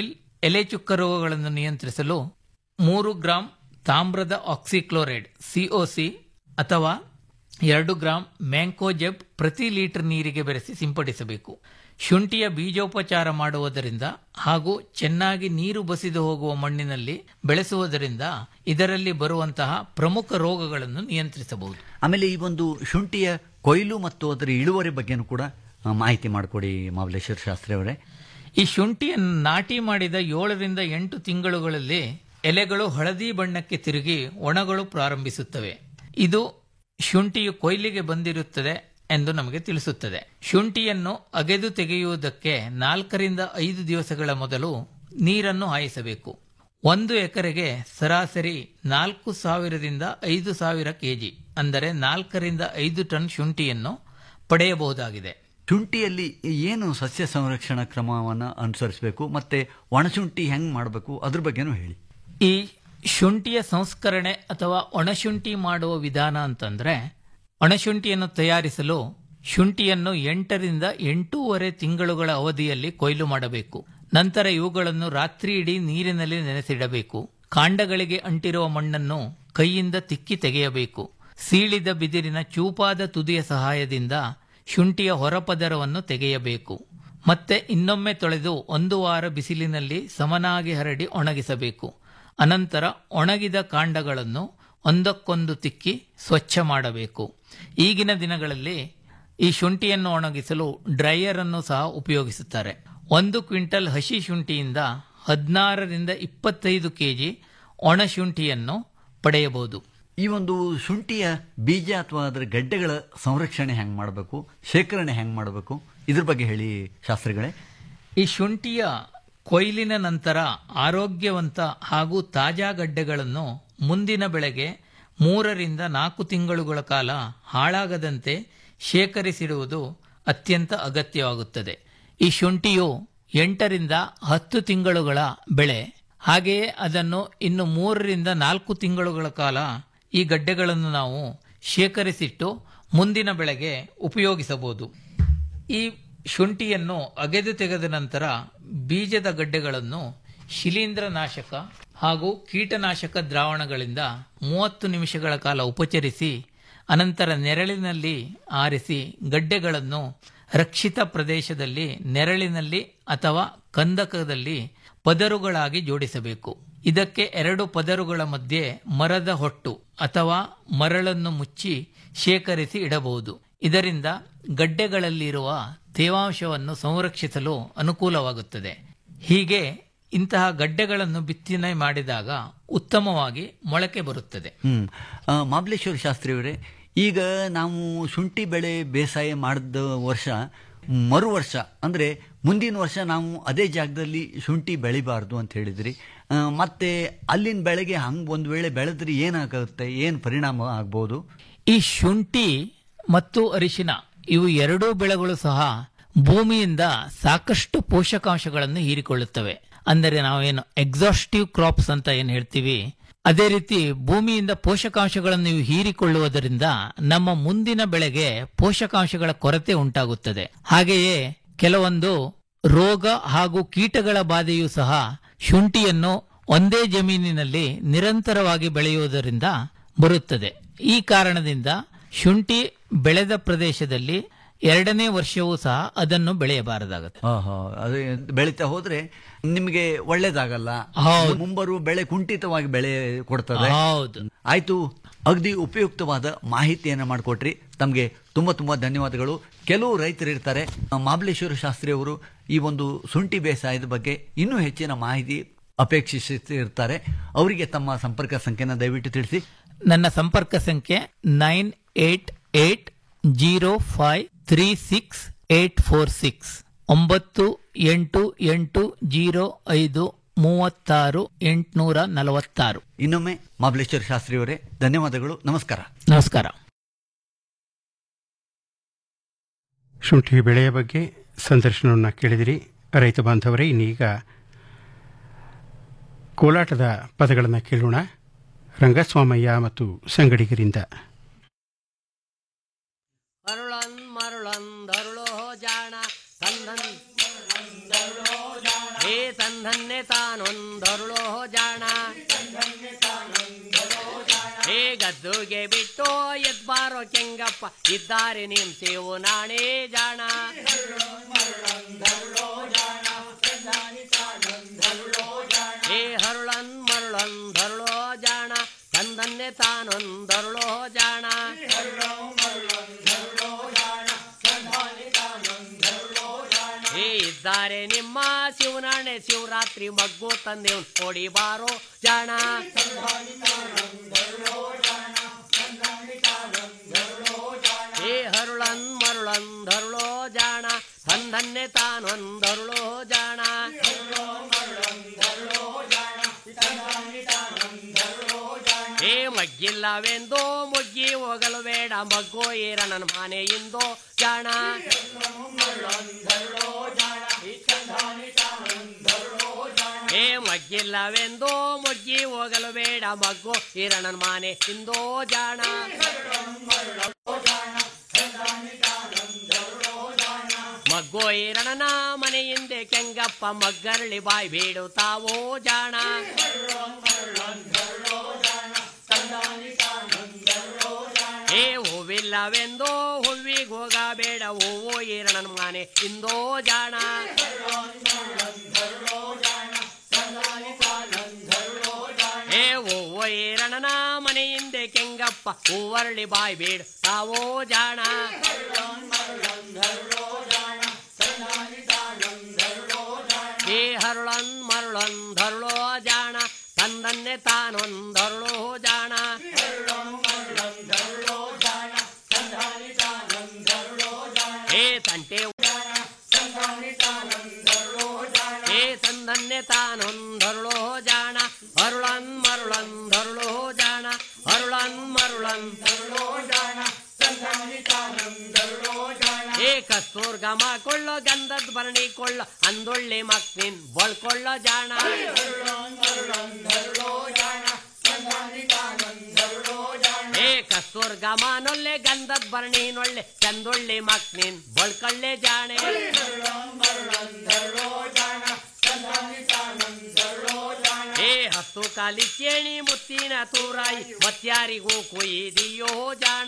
ಎಲೆ ಚುಕ್ಕ ರೋಗಗಳನ್ನು ನಿಯಂತ್ರಿಸಲು ಮೂರು ಗ್ರಾಂ ತಾಮ್ರದ ಆಕ್ಸಿಕ್ಲೋರೈಡ್ ಸಿಒಸಿ ಅಥವಾ ಎರಡು ಗ್ರಾಂ ಮ್ಯಾಂಕೋಜೆಬ್ ಪ್ರತಿ ಲೀಟರ್ ನೀರಿಗೆ ಬೆರೆಸಿ ಸಿಂಪಡಿಸಬೇಕು ಶುಂಠಿಯ ಬೀಜೋಪಚಾರ ಮಾಡುವುದರಿಂದ ಹಾಗೂ ಚೆನ್ನಾಗಿ ನೀರು ಬಸಿದು ಹೋಗುವ ಮಣ್ಣಿನಲ್ಲಿ ಬೆಳೆಸುವುದರಿಂದ ಇದರಲ್ಲಿ ಬರುವಂತಹ ಪ್ರಮುಖ ರೋಗಗಳನ್ನು ನಿಯಂತ್ರಿಸಬಹುದು ಆಮೇಲೆ ಈ ಒಂದು ಶುಂಠಿಯ ಕೊಯ್ಲು ಮತ್ತು ಅದರ ಇಳುವರಿ ಬಗ್ಗೆನೂ ಕೂಡ ಆ, ಮಾಹಿತಿ ಮಾಡಿಕೊಡಿ ಮಾಬಲೇಶ್ವರ ಶಾಸ್ತ್ರಿ ಅವರೇ ಈ ಶುಂಠಿಯನ್ನು ನಾಟಿ ಮಾಡಿದ ಏಳರಿಂದ ಎಂಟು ತಿಂಗಳುಗಳಲ್ಲಿ ಎಲೆಗಳು ಹಳದಿ ಬಣ್ಣಕ್ಕೆ ತಿರುಗಿ ಒಣಗಳು ಪ್ರಾರಂಭಿಸುತ್ತವೆ ಇದು ಶುಂಠಿಯು ಕೊಯ್ಲಿಗೆ ಬಂದಿರುತ್ತದೆ ಎಂದು ನಮಗೆ ತಿಳಿಸುತ್ತದೆ ಶುಂಠಿಯನ್ನು ಅಗೆದು ತೆಗೆಯುವುದಕ್ಕೆ ನಾಲ್ಕರಿಂದ ಐದು ದಿವಸಗಳ ಮೊದಲು ನೀರನ್ನು ಹಾಯಿಸಬೇಕು ಒಂದು ಎಕರೆಗೆ ಸರಾಸರಿ ನಾಲ್ಕು ಸಾವಿರದಿಂದ ಐದು ಸಾವಿರ ಕೆಜಿ ಅಂದರೆ ನಾಲ್ಕರಿಂದ ಐದು ಟನ್ ಶುಂಠಿಯನ್ನು ಪಡೆಯಬಹುದಾಗಿದೆ ಶುಂಠಿಯಲ್ಲಿ ಏನು ಸಸ್ಯ ಸಂರಕ್ಷಣಾ ಕ್ರಮವನ್ನು ಅನುಸರಿಸಬೇಕು ಮತ್ತೆ ಒಣಶುಂಠಿ ಹೆಂಗ್ ಮಾಡಬೇಕು ಅದ್ರ ಬಗ್ಗೆನೂ ಹೇಳಿ ಈ ಶುಂಠಿಯ ಸಂಸ್ಕರಣೆ ಅಥವಾ ಒಣಶುಂಠಿ ಮಾಡುವ ವಿಧಾನ ಅಂತಂದ್ರೆ ಒಣಶುಂಠಿಯನ್ನು ತಯಾರಿಸಲು ಶುಂಠಿಯನ್ನು ಎಂಟರಿಂದ ಎಂಟೂವರೆ ತಿಂಗಳುಗಳ ಅವಧಿಯಲ್ಲಿ ಕೊಯ್ಲು ಮಾಡಬೇಕು ನಂತರ ಇವುಗಳನ್ನು ರಾತ್ರಿ ಇಡೀ ನೀರಿನಲ್ಲಿ ನೆನೆಸಿಡಬೇಕು ಕಾಂಡಗಳಿಗೆ ಅಂಟಿರುವ ಮಣ್ಣನ್ನು ಕೈಯಿಂದ ತಿಕ್ಕಿ ತೆಗೆಯಬೇಕು ಸೀಳಿದ ಬಿದಿರಿನ ಚೂಪಾದ ತುದಿಯ ಸಹಾಯದಿಂದ ಶುಂಠಿಯ ಹೊರಪದರವನ್ನು ತೆಗೆಯಬೇಕು ಮತ್ತೆ ಇನ್ನೊಮ್ಮೆ ತೊಳೆದು ಒಂದು ವಾರ ಬಿಸಿಲಿನಲ್ಲಿ ಸಮನಾಗಿ ಹರಡಿ ಒಣಗಿಸಬೇಕು ಅನಂತರ ಒಣಗಿದ ಕಾಂಡಗಳನ್ನು ಒಂದಕ್ಕೊಂದು ತಿಕ್ಕಿ ಸ್ವಚ್ಛ ಮಾಡಬೇಕು ಈಗಿನ ದಿನಗಳಲ್ಲಿ ಈ ಶುಂಠಿಯನ್ನು ಒಣಗಿಸಲು ಡ್ರೈಯರ್ ಅನ್ನು ಸಹ ಉಪಯೋಗಿಸುತ್ತಾರೆ ಒಂದು ಕ್ವಿಂಟಲ್ ಹಸಿ ಶುಂಠಿಯಿಂದ ಹದಿನಾರರಿಂದ ಇಪ್ಪತ್ತೈದು ಕೆಜಿ ಒಣ ಶುಂಠಿಯನ್ನು ಪಡೆಯಬಹುದು ಈ ಒಂದು ಶುಂಠಿಯ ಬೀಜ ಅಥವಾ ಅದರ ಗಡ್ಡೆಗಳ ಸಂರಕ್ಷಣೆ ಹೆಂಗ್ ಮಾಡಬೇಕು ಶೇಖರಣೆ ಹೆಂಗ್ ಮಾಡಬೇಕು ಇದ್ರ ಬಗ್ಗೆ ಹೇಳಿ ಶಾಸ್ತ್ರಿಗಳೇ ಈ ಶುಂಠಿಯ ಕೊಯ್ಲಿನ ನಂತರ ಆರೋಗ್ಯವಂತ ಹಾಗೂ ತಾಜಾ ಗಡ್ಡೆಗಳನ್ನು ಮುಂದಿನ ಬೆಳೆಗೆ ಮೂರರಿಂದ ನಾಲ್ಕು ತಿಂಗಳುಗಳ ಕಾಲ ಹಾಳಾಗದಂತೆ ಶೇಖರಿಸಿಡುವುದು ಅತ್ಯಂತ ಅಗತ್ಯವಾಗುತ್ತದೆ ಈ ಶುಂಠಿಯು ಎಂಟರಿಂದ ಹತ್ತು ತಿಂಗಳುಗಳ ಬೆಳೆ ಹಾಗೆಯೇ ಅದನ್ನು ಇನ್ನು ಮೂರರಿಂದ ನಾಲ್ಕು ತಿಂಗಳುಗಳ ಕಾಲ ಈ ಗಡ್ಡೆಗಳನ್ನು ನಾವು ಶೇಖರಿಸಿಟ್ಟು ಮುಂದಿನ ಬೆಳೆಗೆ ಉಪಯೋಗಿಸಬಹುದು ಈ ಶುಂಠಿಯನ್ನು ಅಗೆದು ತೆಗೆದ ನಂತರ ಬೀಜದ ಗಡ್ಡೆಗಳನ್ನು ಶಿಲೀಂಧ್ರನಾಶಕ ಹಾಗೂ ಕೀಟನಾಶಕ ದ್ರಾವಣಗಳಿಂದ ಮೂವತ್ತು ನಿಮಿಷಗಳ ಕಾಲ ಉಪಚರಿಸಿ ಅನಂತರ ನೆರಳಿನಲ್ಲಿ ಆರಿಸಿ ಗಡ್ಡೆಗಳನ್ನು ರಕ್ಷಿತ ಪ್ರದೇಶದಲ್ಲಿ ನೆರಳಿನಲ್ಲಿ ಅಥವಾ ಕಂದಕದಲ್ಲಿ ಪದರುಗಳಾಗಿ ಜೋಡಿಸಬೇಕು ಇದಕ್ಕೆ ಎರಡು ಪದರುಗಳ ಮಧ್ಯೆ ಮರದ ಹೊಟ್ಟು ಅಥವಾ ಮರಳನ್ನು ಮುಚ್ಚಿ ಶೇಖರಿಸಿ ಇಡಬಹುದು ಇದರಿಂದ ಗಡ್ಡೆಗಳಲ್ಲಿರುವ ತೇವಾಂಶವನ್ನು ಸಂರಕ್ಷಿಸಲು ಅನುಕೂಲವಾಗುತ್ತದೆ ಹೀಗೆ ಇಂತಹ ಗಡ್ಡೆಗಳನ್ನು ಬಿತ್ತನೆ ಮಾಡಿದಾಗ ಉತ್ತಮವಾಗಿ ಮೊಳಕೆ ಬರುತ್ತದೆ ಹ್ಮ್ ಆ, ಮಾಬಲೇಶ್ವರ ಶಾಸ್ತ್ರಿಯವರೇ ಈಗ ನಾವು ಶುಂಠಿ ಬೆಳೆ ಬೇಸಾಯ ಮಾಡಿದ ವರ್ಷ ಮರು ವರ್ಷ ಅಂದ್ರೆ ಮುಂದಿನ ವರ್ಷ ನಾವು ಅದೇ ಜಾಗದಲ್ಲಿ ಶುಂಠಿ ಬೆಳಿಬಾರ್ದು ಅಂತ ಹೇಳಿದ್ರಿ ಆ, ಮತ್ತೆ ಅಲ್ಲಿನ ಬೆಳೆಗೆ ಹಂಗ್ ಒಂದು ವೇಳೆ ಬೆಳೆದ್ರೆ ಏನಾಗುತ್ತೆ ಏನು ಪರಿಣಾಮ ಆಗ್ಬೋದು ಈ ಶುಂಠಿ ಮತ್ತು ಅರಿಶಿನ ಇವು ಎರಡೂ ಬೆಳೆಗಳು ಸಹ ಭೂಮಿಯಿಂದ ಸಾಕಷ್ಟು ಪೋಷಕಾಂಶಗಳನ್ನು ಹೀರಿಕೊಳ್ಳುತ್ತವೆ ಅಂದರೆ ನಾವೇನು ಎಕ್ಸಾಸ್ಟಿವ್ ಕ್ರಾಪ್ಸ್ ಅಂತ ಏನು ಹೇಳ್ತೀವಿ ಅದೇ ರೀತಿ ಭೂಮಿಯಿಂದ ಪೋಷಕಾಂಶಗಳನ್ನು ಇವು ಹೀರಿಕೊಳ್ಳುವುದರಿಂದ ನಮ್ಮ ಮುಂದಿನ ಬೆಳೆಗೆ ಪೋಷಕಾಂಶಗಳ ಕೊರತೆ ಉಂಟಾಗುತ್ತದೆ ಹಾಗೆಯೇ ಕೆಲವೊಂದು ರೋಗ ಹಾಗೂ ಕೀಟಗಳ ಬಾಧೆಯೂ ಸಹ ಶುಂಠಿಯನ್ನು ಒಂದೇ ಜಮೀನಿನಲ್ಲಿ ನಿರಂತರವಾಗಿ ಬೆಳೆಯುವುದರಿಂದ ಬರುತ್ತದೆ ಈ ಕಾರಣದಿಂದ ಶುಂಠಿ ಬೆಳೆದ ಪ್ರದೇಶದಲ್ಲಿ ಎರಡನೇ ವರ್ಷವೂ ಸಹ ಅದನ್ನು ಬೆಳೆಯಬಾರದಾಗುತ್ತೆ ಆಹಾ, ಅದು ಬೆಳೀತಾ ಹೋದ್ರೆ ನಿಮಗೆ ಒಳ್ಳೇದಾಗಲ್ಲ ಹೌದು. ಮುಂಬರುವ ಬೆಳೆ ಕುಂಠಿತವಾಗಿ ಬೆಳೆ ಕೊಡ್ತದೆ ಹೌದು. ಆಯ್ತು ಅಗದಿ ಉಪಯುಕ್ತವಾದ ಮಾಹಿತಿಯನ್ನು ಮಾಡಿಕೊಟ್ರಿ ತಮಗೆ ತುಂಬಾ ತುಂಬಾ ಧನ್ಯವಾದಗಳು ಕೆಲವು ರೈತರು ಇರ್ತಾರೆ ಆ, ಮಾಬಲೇಶ್ವರ ಶಾಸ್ತ್ರಿ ಅವರು ಈ ಒಂದು ಶುಂಠಿ ಬೇಸಾಯದ ಬಗ್ಗೆ ಇನ್ನೂ ಹೆಚ್ಚಿನ ಮಾಹಿತಿ ಅಪೇಕ್ಷಿಸುತ್ತಿರ್ತಾರೆ ಅವರಿಗೆ ತಮ್ಮ ಸಂಪರ್ಕ ಸಂಖ್ಯೆನ ದಯವಿಟ್ಟು ತಿಳಿಸಿ ನನ್ನ ಸಂಪರ್ಕ ಸಂಖ್ಯೆ nine eight eight zero five three six eight four six ಒಂಬತ್ತು ಎಂಟು ಎಂಟು ಜೀರೋ ಐದು ಮೂವತ್ತಾರು ಎಂಟುನೂರ ನಲವತ್ತಾರು ಇನ್ನೊಮ್ಮೆ ಮಾಬಲೇಶ್ವರ ಶಾಸ್ತ್ರಿ ಅವರೇ ಧನ್ಯವಾದಗಳು ನಮಸ್ಕಾರ ನಮಸ್ಕಾರ ಶುಂಠಿ ಬೆಳೆಯ ಬಗ್ಗೆ ಸಂದರ್ಶನವನ್ನು ಕೇಳಿದಿರಿ ರೈತ ಬಾಂಧವರೇ ಇನ್ನೀಗ ಕೋಲಾಟದ ಪದಗಳನ್ನು ಕೇಳೋಣ ರಂಗಸ್ವಾಮಯ್ಯ ಮತ್ತು ಸಂಗಡಿಗರಿಂದ ಮರುಳನ್ ಮರುಳನ್ ದರುಳೋ ಜಾಣ ತಂದನ್ ಹೇ ತನ್ನ ತಂದನ್ನೆ ತಾನೊಂದರುಳೋ ಜಾಣ ಹೇ ಗದ್ದುಗೆ ಬಿಟ್ಟು ಎದ್ಬಾರೋ ಕೆಂಗಪ್ಪ ಇದ್ದಾರೆ ನಿಮ್ ಸೇವು ನಾಣೇ ಜಾಣ ಹೇ ಹರುಳನ್ ಮರುಳನ್ ಧರುಳೋ ಜಾಣ ತಂದನ್ನೆ ತಾನೊಂದರುಳೋ ಜಾಣ ಹೇ ಇದ್ದಾರೆ ನಿಮ್ಮ ಶಿವನಾಣೆ ಶಿವರಾತ್ರಿ ಮಗ್ಗು ತಂದೆ ಕೊಡಿ ಬಾರೋ ಜಾಣ ಹೇ ಹರುಳನ್ ಮರುಳನ್ ಧರುಳೋ ಜಾಣ ತಂದನ್ನೆ ತಾನೊಂದರುಳೋ ಜಾಣ ಹೇ ಮಗ್ಗಿಲ್ಲವೆಂದೋ ಮುಗ್ಗಿ ಹೋಗಲು ಬೇಡ ಮಗ್ಗೋ ಏರ ನನ್ನ ಮನೆಯಿಂದೋ ಜಾಣ ಹೇ ಮಗ್ಗಿಲ್ಲವೆಂದೋ ಮುಗ್ಗಿ ಹೋಗಲು ಬೇಡ ಮಗ್ಗೋ ಏರ ನನ್ನ ಮನೆ ಇಂದೋ ಜಾಣ ಮಗ್ಗೋ ಈರಣನ ಮನೆ ಹಿಂದೆ ಕೆಂಗಪ್ಪ ಮಗ್ಗರಳಿ ಬಾಯ್ ಬೀಡುತ್ತಾವೋ ಜಾಣ ಹೇ ಹೂವಿಲ್ಲವೆಂದೋ ಹೂವಿಗೆ ಹೋಗಬೇಡ ಹೂವು ಈರಣನ ಮನೆ ಇಂದೋ ಜಾಣ ಹೇ ಹೂವು ಈರಣನ ಮನೆ ಹಿಂದೆ ಕೆಂಗಪ್ಪ ಹೂವರಳಿ ಬಾಯ್ ಬೀಡು ತಾವೋ ಜಾಣ ಹೇ ಹರುಳನ್ ಮರುಳನ್ ಧರುಳೋ ಜಾಣ ತಂದನ್ನೆ ತಾನೊಂದರುಳೋ ಜಾಣ ಹೇ ತಂಟೆ ಹೇ ತಂದನ್ನೆ ತಾನೊಂದರುಳೋ ಜಾಣ ಹರುಳನ್ ಮರುಳನ್ ಧರುಳೋ ಜಾಣ ಹರುಳನ್ ಮರುಳನ್ ಏ ಕಸ್ತೂರ್ ಗಮ ಕೊಳ್ಳೋ ಗಂಧದ್ ಭರಣಿ ಕೊಳ್ಳೋ ಅಂದೊಳ್ಳೆ ಮಕ್ನಿನ್ ಬಳ್ಕೊಳ್ಳೋ ಜಾಣ ಏ ಕಸ್ತೂರ್ ಗಮ ನೊಳ್ಳೆ ಗಂಧದ್ ಭರಣಿ ನೊಳ್ಳೆ ಚಂದೊಳ್ಳೆ ಮಕ್ನಿನ್ ಬಳ್ಕೊಳ್ಳೆ ಜಾಣೆ ಏ ಹತ್ತು ಕಾಲಿ ಚೇಣಿ ಮುತ್ತಿನ ತೂರಾಯಿ ಮತ್ಯಾರಿಗೂ ಕೊಯ್ದಿಯೋ ಜಾಣ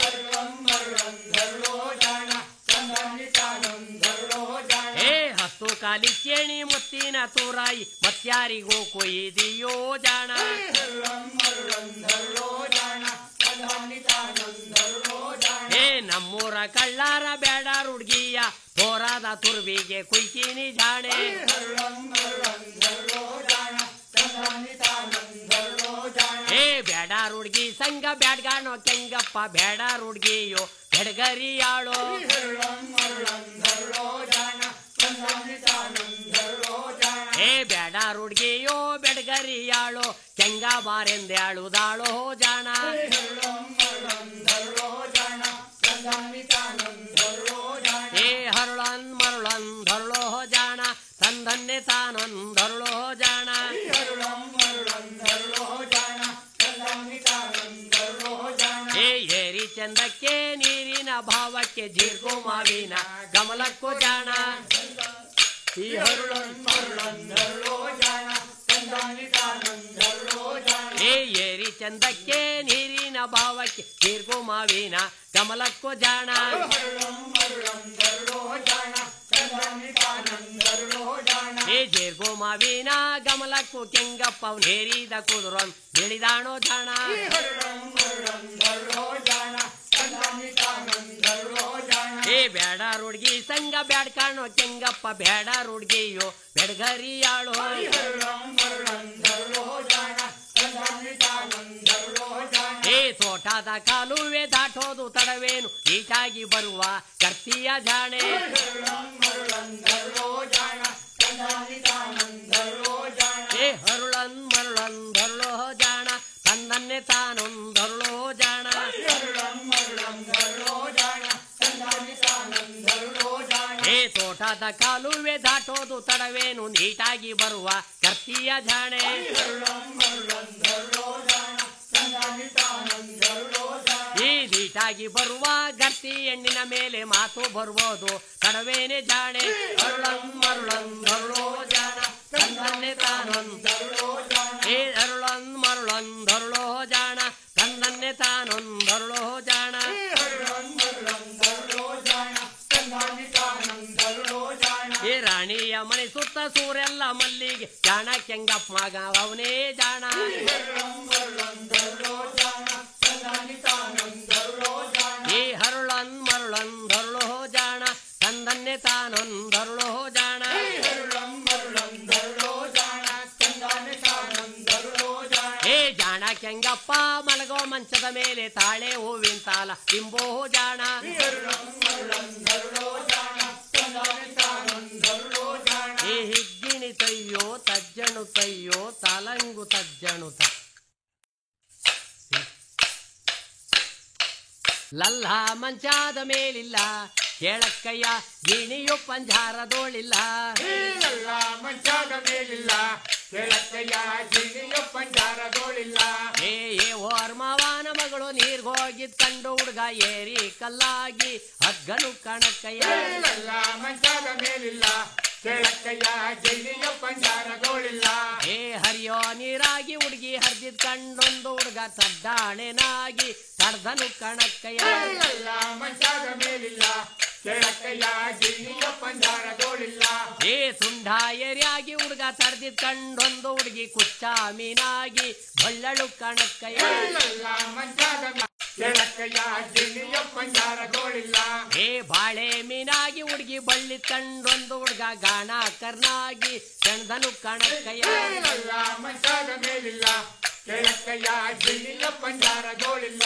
ಏ ಹತ್ತು ಕಾಲಿ ಚೇಣಿ ಮುತ್ತಿನ ತೂರಾಯಿ ಮತ್ಯಾರಿಗೂ ಕೊಯ್ದಿಯೋ ಜಾಣ ಏ ನಮ್ಮೂರ ಕಳ್ಳಾರ ಬೇಡ ಹುಡ್ಗಿಯ ತೋರಾದ ತುರ್ಬಿಗೆ ಕುಯ್ತೀನಿ ಜಾಣೆ ಏ ಬೇಡ ಹುಡ್ಗಿ ಸಂಘ ಬ್ಯಾಡ್ಗಾಣೋ ಕೆಂಗಪ್ಪ ಬೇಡ ಹುಡ್ಗಿಯೋ ಬೆಡಗರಿಯಾಳೋ ಏ ಬೇಡ ಹುಡ್ಗಿಯೋ ಬೆಡಗರಿಯಾಳೋ ಕೆಂಗ ಬಾರೆಂದ್ಯಾಳುದಾಳೋ ಜಾಣ ಏ ಹರುಳನ್ ಮರುಳನ್ ಧರುಳೋ ಜಾಣ ತಂದನ್ನೆ ತಾನೊಂದರುಳೋ ಜಾಣ ಏ ಏರಿ ಚಂದಕ್ಕೆ ನೀರಿನ ಭಾವಕ್ಕೆ ಜೀರ್ಗೋ ಮಾವಿನ ಗಮಲಕ್ಕೂ ಜಾಣ ಈ ಹರುಳನ್ ಮರುಳನ್ ಧರುಳೋ ಜಾಣ ಏ ಏರಿ ಚಂದಕ್ಕೆ ನೀರಿನ ಭಾವಕ್ಕೆ ಜೀರ್ಗೋ ಮಾವಿನ ಕಮಲಕ್ಕೂ ಜಾಣ ಏ ಜೀರ್ಗೋ ಮಾವಿನ ಗಮಲಕ್ಕೂ ಕೆಂಗಪ್ಪ ನೇರಿದ ಕುದುರನ್ ಬೆಳಿದಾಣೋ ಜಾಣ ಏ ಬೇಡ ರುಡ್ಗಿ ಸಂಗ ಬ್ಯಾಡ್ ಕಾಣೋ ಕೆಂಗಪ್ಪ ಬೇಡ ರುಡ್ಗಿಯೋ ಬೆಡಗರಿಯಾಳೋ ಏ ತೋಟದ ಕಾಲುವೆ ದಾಟೋದು ತಡವೇನು ಈಟಾಗಿ ಬರುವ ಕರ್ತಿಯ ಜಾಣೆ ಏ ಹರುಳನ್ ಮರುಳನ್ ಧರುಳೋ ಜಾಣ ತನ್ನನ್ನೇ ತಾನೊಂದರುಳೋ ಜಾಣ ಏ ತೋಟದ ಕಾಲುವೆ ದಾಟೋದು ತಡವೇನು ನೀಟಾಗಿ ಬರುವ ಕರ್ತಿಯ ಜಾಣೆ ಈ ಗೀಟಾಗಿ ಬರುವ ಗರ್ತಿ ಹೆಣ್ಣಿನ ಮೇಲೆ ಮಾತು ಬರ್ಬೋದು ತಡವೇನೆ ಜಾಣೆ ಅರುಳಂ ಮರುಳಂ ಧರುಳೋ ಜಾಣ ತನ್ನನ್ನೇ ತಾನೊಂದರುಳೋ ಏ ಅರುಳಂ ಮರುಳಂ ಧರುಳೋ ಜಾಣ ತನ್ನನ್ನೇ ತಾನೊಂದರುಳೋ ಜಾಣ ಏ ರಾಣಿಯ ಮನೆ ಸುತ್ತ ಸೂರೆಲ್ಲ ಮಲ್ಲಿಗೆ ಜಾಣ ಕೆಂಗಪ್ಪ ಮಗ ಅವನೇ ಜಾಣ ಏ ಹರುಳನ್ ಮರುಳನ್ ಧರುಳೋ ಜಾಣ ತಂದನ್ನೇ ತಾನೊಂದರುಳೋ ಜಾಣ ಏ ಜಾಣ ಕೆಂಗಪ್ಪ ಮಲಗೋ ಮಂಚದ ಮೇಲೆ ತಾಳೆ ಹೂವಿನ ತಾಲ ತಿಂಬೋ ಜಾಣ ಏ ಹಿಗ್ಗಿಣಿ ತಯ್ಯೋ ತಜ್ಜಣು ತಯ್ಯೋ ತಲಂಗು ತಜ್ಜಣು ತ ಲಲ್ಲ ಮಂಚಾದ ಮೇಲಿಲ್ಲ ಕೇಳಕ್ಕಯ್ಯ ಗಿಣಿಯು ಪಂಜಾರದೋಳಿಲ್ಲ ಮಂಚಾದ ಮೇಲಿಲ್ಲ ಕೆಳಕ್ಕಯ್ಯ ಜಿಣಿಯು ಪಂಜಾರದೋಳಿಲ್ಲ ಏ ಏ ಓರ್ಮವಾನ ಮಗಳು ನೀರ್ಗೋಗಿದ್ ಕಂಡು ಹುಡುಗ ಏರಿ ಕಲ್ಲಾಗಿ ಹಗ್ಗನು ಕಣಕ್ಕಯ್ಯ ಇಲ್ಲ ಮಂಚಾದ ಮೇಲಿಲ್ಲ ಕೆಳಕ್ಕಯ್ಯ ಜಿಣಿಯು ಪಂಜಾರದೋಳಿಲ್ಲ ಏ ಹರಿಯೋ ನೀರಾಗಿ ಹುಡುಗಿ ಹರಿದಿದ್ ಕಂಡೊಂದು ಹುಡುಗ ತಡ್ಡಾಣೆನಾಗಿ ತಡ್ದನು ಕಣಕ್ಕಯ್ಯ ಇಲ್ಲ ಮಂಚಾದ ಮೇಲಿಲ್ಲ ಕೆಳಕ್ಕಯ್ಯ ಜಿಣಿಯು ಪಂಜಾರದೋಳಿಲ್ಲ ಏ ತುಂಡ ಏರಿಯಾಗಿ ಹುಡುಗ ತಡ್ದಿದ್ ಕಂಡೊಂದು ಹುಡುಗಿ ಕುಚ್ಚ ಮೀನಾಗಿ ಬಳ್ಳಳು ಕಣಕ್ಕಯ್ಯ ಇಲ್ಲ ಮಂಚಾದ ಕೆಳಕ್ಕಯ್ಯ ಜಿಣಿಯು ಪಂಜಾರದೋಳಿಲ್ಲ ಏ ಬಾಳೆ ಮೀನಾಗಿ ಹುಡುಗಿ ಬಳ್ಳಿ ಕಂಡೊಂದು ಹುಡುಗ ಗಾಣ ಕರ್ನಾಗಿ ಸೆಣ್ದನು ಕಣಕ್ಕಯ್ಯ ಇಲ್ಲ ಮಂಚಾದ ಮೇಲಿಲ್ಲ ಕೆಳಕ್ಕಯ್ಯ ಜಿಣಿಯು ಪಂಜಾರದೋಳಿಲ್ಲ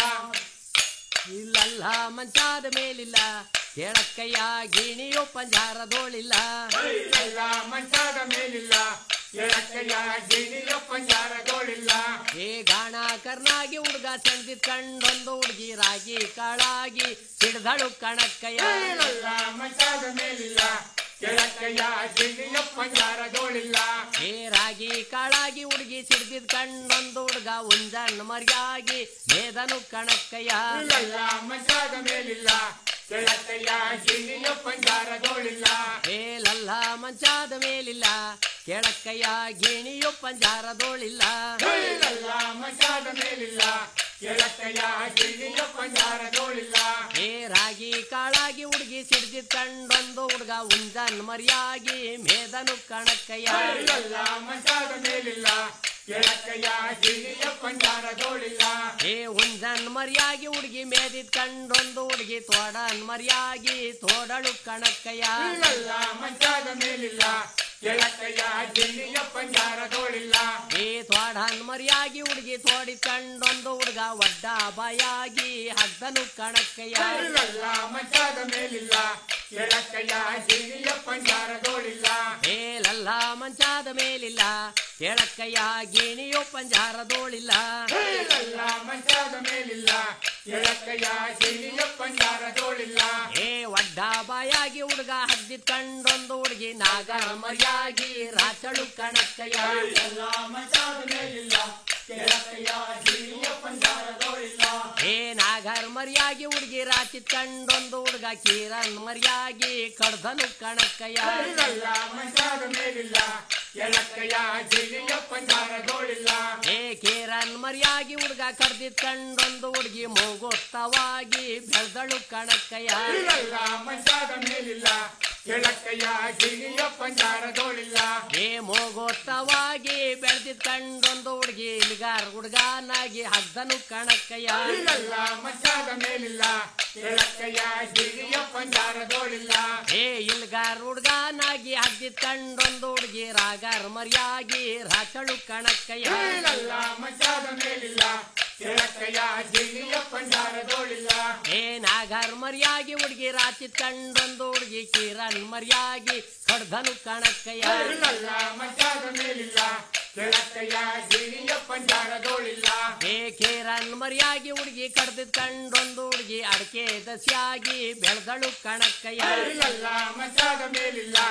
ಇಲ್ಲಲ್ಲ ಮಂಚಾದ ಮೇಲಿಲ್ಲ ಕೇಳಕ್ಕಯ್ಯ ಗಿಣಿಯು ಪಂಜಾರದೋಳಿಲ್ಲ ಇಲ್ಲ ಮಂಚಾದ ಮೇಲಿಲ್ಲ ಕೆಳಕ್ಕಯ್ಯ ಜಿಣಿಯು ಪಂಜಾರದೋಳಿಲ್ಲ ಏ ಗಾಣ ಕರ್ನಾಗಿ ಹುಡುಗ ಸೆಣ್ದಿದ್ ಕಂಡೊಂದು ಹುಡುಗಿ ರಾಗಿ ಕಾಳಾಗಿ ಸಿಡ್ದಳು ಕಣಕ್ಕಯ್ಯ ಇಲ್ಲ ಮಂಚಾದ ಮೇಲಿಲ್ಲ ಕೆಳಕ್ಕಯ್ಯ ಜಿಣಿಯು ಪಂಜಾರದೋಳಿಲ್ಲ ಏ ರಾಗಿ ಕಾಳಾಗಿ ಹುಡುಗಿ ಸಿಡ್ದಿದ್ ಕಂಡೊಂದು ಹುಡುಗ ಉಂಜನ್ ಮರ್ಯಾಗಿ ಮೇದನು ಕಣಕ್ಕಯ್ಯ ಇಲ್ಲ ಮಂಚಾದ ಮೇಲಿಲ್ಲ ಕೆಳಕ್ಕಯ್ಯ ಜಿಣಿಯು ಪಂಜಾರದೋಳಿಲ್ಲ ಏ ಲಲ್ಲ ಮಂಚಾದ ಮೇಲಿಲ್ಲ ಕೆಳಕ್ಕಯ್ಯ ಗಿಣಿಯು ಪಂಜಾರದೋಳಿಲ್ಲ ಇಲ್ಲ ಮಂಚಾದ ಮೇಲಿಲ್ಲ ಕೆಳಕ್ಕಯ್ಯ ಜಿಣಿಯು ಪಂಜಾರದೋಳಿಲ್ಲ ಏ ರಾಗಿ ಕಾಳಾಗಿ ಹುಡುಗಿ ಸಿಡ್ದಿದ್ ಕಂಡೊಂದು ಹುಡುಗ ಉಂಜನ್ ಮರ್ಯಾಗಿ ಮೇದನು ಕಣಕ್ಕಯ್ಯ ಇಲ್ಲ ಮಂಚಾದ ಮೇಲಿಲ್ಲ ಕೆಳಕ್ಕಯ್ಯ ಜಿಣಿಯು ಪಂಜಾರದೋಳಿಲ್ಲ ಏ ಉಂಜನ್ ಮರ್ಯಾಗಿ ಹುಡುಗಿ ಮೇದಿದ್ ಕಂಡೊಂದು ಹುಡುಗಿ ತೋಡನ್ ಮರ್ಯಾಗಿ ತೋಡಳು ಕಣಕ್ಕಯ್ಯ ಇಲ್ಲ ಮಂಚಾದ ಮೇಲಿಲ್ಲ ಕೆಳಕ್ಕಯ್ಯ ಜಿಣಿಯು ಪಂಜಾರದೋಳಿಲ್ಲ ಏ ತೋಡನ್ ಮರ್ಯಾಗಿ ಹುಡುಗಿ ತೋಡಿದ್ ಕಂಡೊಂದು ಹುಡುಗ ಒಡ್ಡ ಬಾಯಾಗಿ ಹಗ್ದನು ಕಣಕ್ಕಯ್ಯ ಇಲ್ಲ ಮಂಚಾದ ಮೇಲಿಲ್ಲ ಕೆಳಕ್ಕಯ್ಯ ಜಿಣಿಯ ಪಂಜಾರದೋಳಿಲ್ಲ ಏ ಲಲ್ಲ ಮಂಚಾದ ಮೇಲಿಲ್ಲ ಕೇಳಕ್ಕಯ್ಯ ಗಿಣಿಯು ಪಂಜಾರದೋಳಿಲ್ಲ ಇಲ್ಲ ಮಂಚಾದ ಮೇಲಿಲ್ಲ ಕೆಳಕ್ಕಯ್ಯ ಜಿಣಿಯ ಪಂಜಾರದೋಳಿಲ್ಲ ಏ ಒಡ್ಡ ಬಾಯಾಗಿ ಹುಡುಗ ಹದ್ದಿದ್ ಕಂಡೊಂದು ಹುಡುಗಿ ನಾಗರ ಮರ್ಯಾಗಿ ರಾಚಳು ಕಣಕ್ಕಯ್ಯ ಇಲ್ಲ ಮಂಚಾದ ಮೇಲಿಲ್ಲ ಕೆಳಕ್ಕಯ್ಯ ಜಿಣಿಯ ಪಂಜಾರದೋಳಿಲ್ಲ ಏ ನಾಗರ ಮರ್ಯಾಗಿ ಹುಡುಗಿ ರಾಚಿದ್ ಕಂಡೊಂದು ಹುಡುಗ ಕೀರನ್ ಮರ್ಯಾಗಿ ಕಡ್ದನು ಕಣಕ್ಕಯ್ಯ ಇಲ್ಲ ಮಂಚಾದ ಮೇಲಿಲ್ಲ ಕೆಳಕ್ಕಯ್ಯ ಜಿಣಿಯ ಪಂಜಾರದೋಳಿಲ್ಲ ಏ ಕೀರನ್ ಮರ್ಯಾಗಿ ಹುಡುಗ ಕಡ್ದಿದ್ ಕಂಡೊಂದು ಹುಡುಗಿ ಮೂಗೊತ್ತವಾಗಿ ಬೆಳ್ದಳು ಕಣಕ್ಕಯ್ಯ ಇಲ್ಲ ಮಂಚಾದ ಮೇಲಿಲ್ಲ ಕೆಳಕ್ಕಯ್ಯ ಜಿಣಿಯ ಪಂಜಾರದೋಳಿಲ್ಲ ಏ ಮೂಗೊತ್ತವಾಗಿ ಬೆಳ್ದಿದ್ ಕಂಡೊಂದು ಹುಡುಗಿ ಇಲ್ಗಾರ್ ಹುಡುಗನಾಗಿ ಹಗ್ದನು ಕಣಕ್ಕಯ್ಯ ಇಲ್ಲ ಮಂಚಾದ ಮೇಲಿಲ್ಲ ಕೆಳಕ್ಕಯ್ಯ ಜಿಣಿಯ ಪಂಜಾರದೋಳಿಲ್ಲ ಏ ಇಲ್ಗಾರ್ ಹುಡುಗನಾಗಿ ಹಗ್ದಿದ್ ಕಂಡೊಂದು ಹುಡುಗಿ ರಾಗರ್ ಮರ್ಯಾಗಿ ರಾಚಳು ಕಣಕ್ಕಯ್ಯ ಇಲ್ಲ ಮಂಚಾದ ಮೇಲಿಲ್ಲ ಕೆಳಕ್ಕಯ್ಯ ಜಿಣಿಯ ಪಂಜಾರದೋಳಿಲ್ಲ ಏ ನಾಗರ್ ಮರ್ಯಾಗಿ ಹುಡುಗಿ ರಾಚಿದ್ ಕಂಡೊಂದು ಹುಡುಗಿ ಕಿರಣ್ ಮರ್ಯಾಗಿ ಕಡ್ದನು ಕಣಕ್ಕಯ್ಯ ಇಲ್ಲ ಮಂಚಾದ ಮೇಲಿಲ್ಲ ಕೆಳಕ್ಕಯ್ಯ ಜಿಣಿಯ ಪಂಜಾರದೋಳಿಲ್ಲ ಏ ಕಿರಣ್ ಮರ್ಯಾಗಿ ಹುಡುಗಿ ಕಡ್ದಿದ್ ಕಂಡೊಂದು ಹುಡುಗಿ ಅಡಕೆ ದಸಿಯಾಗಿ ಬೆಳ್ದಳು ಕಣಕ್ಕಯ್ಯ ಇಲ್ಲ ಮಂಚಾದ ಮೇಲಿಲ್ಲ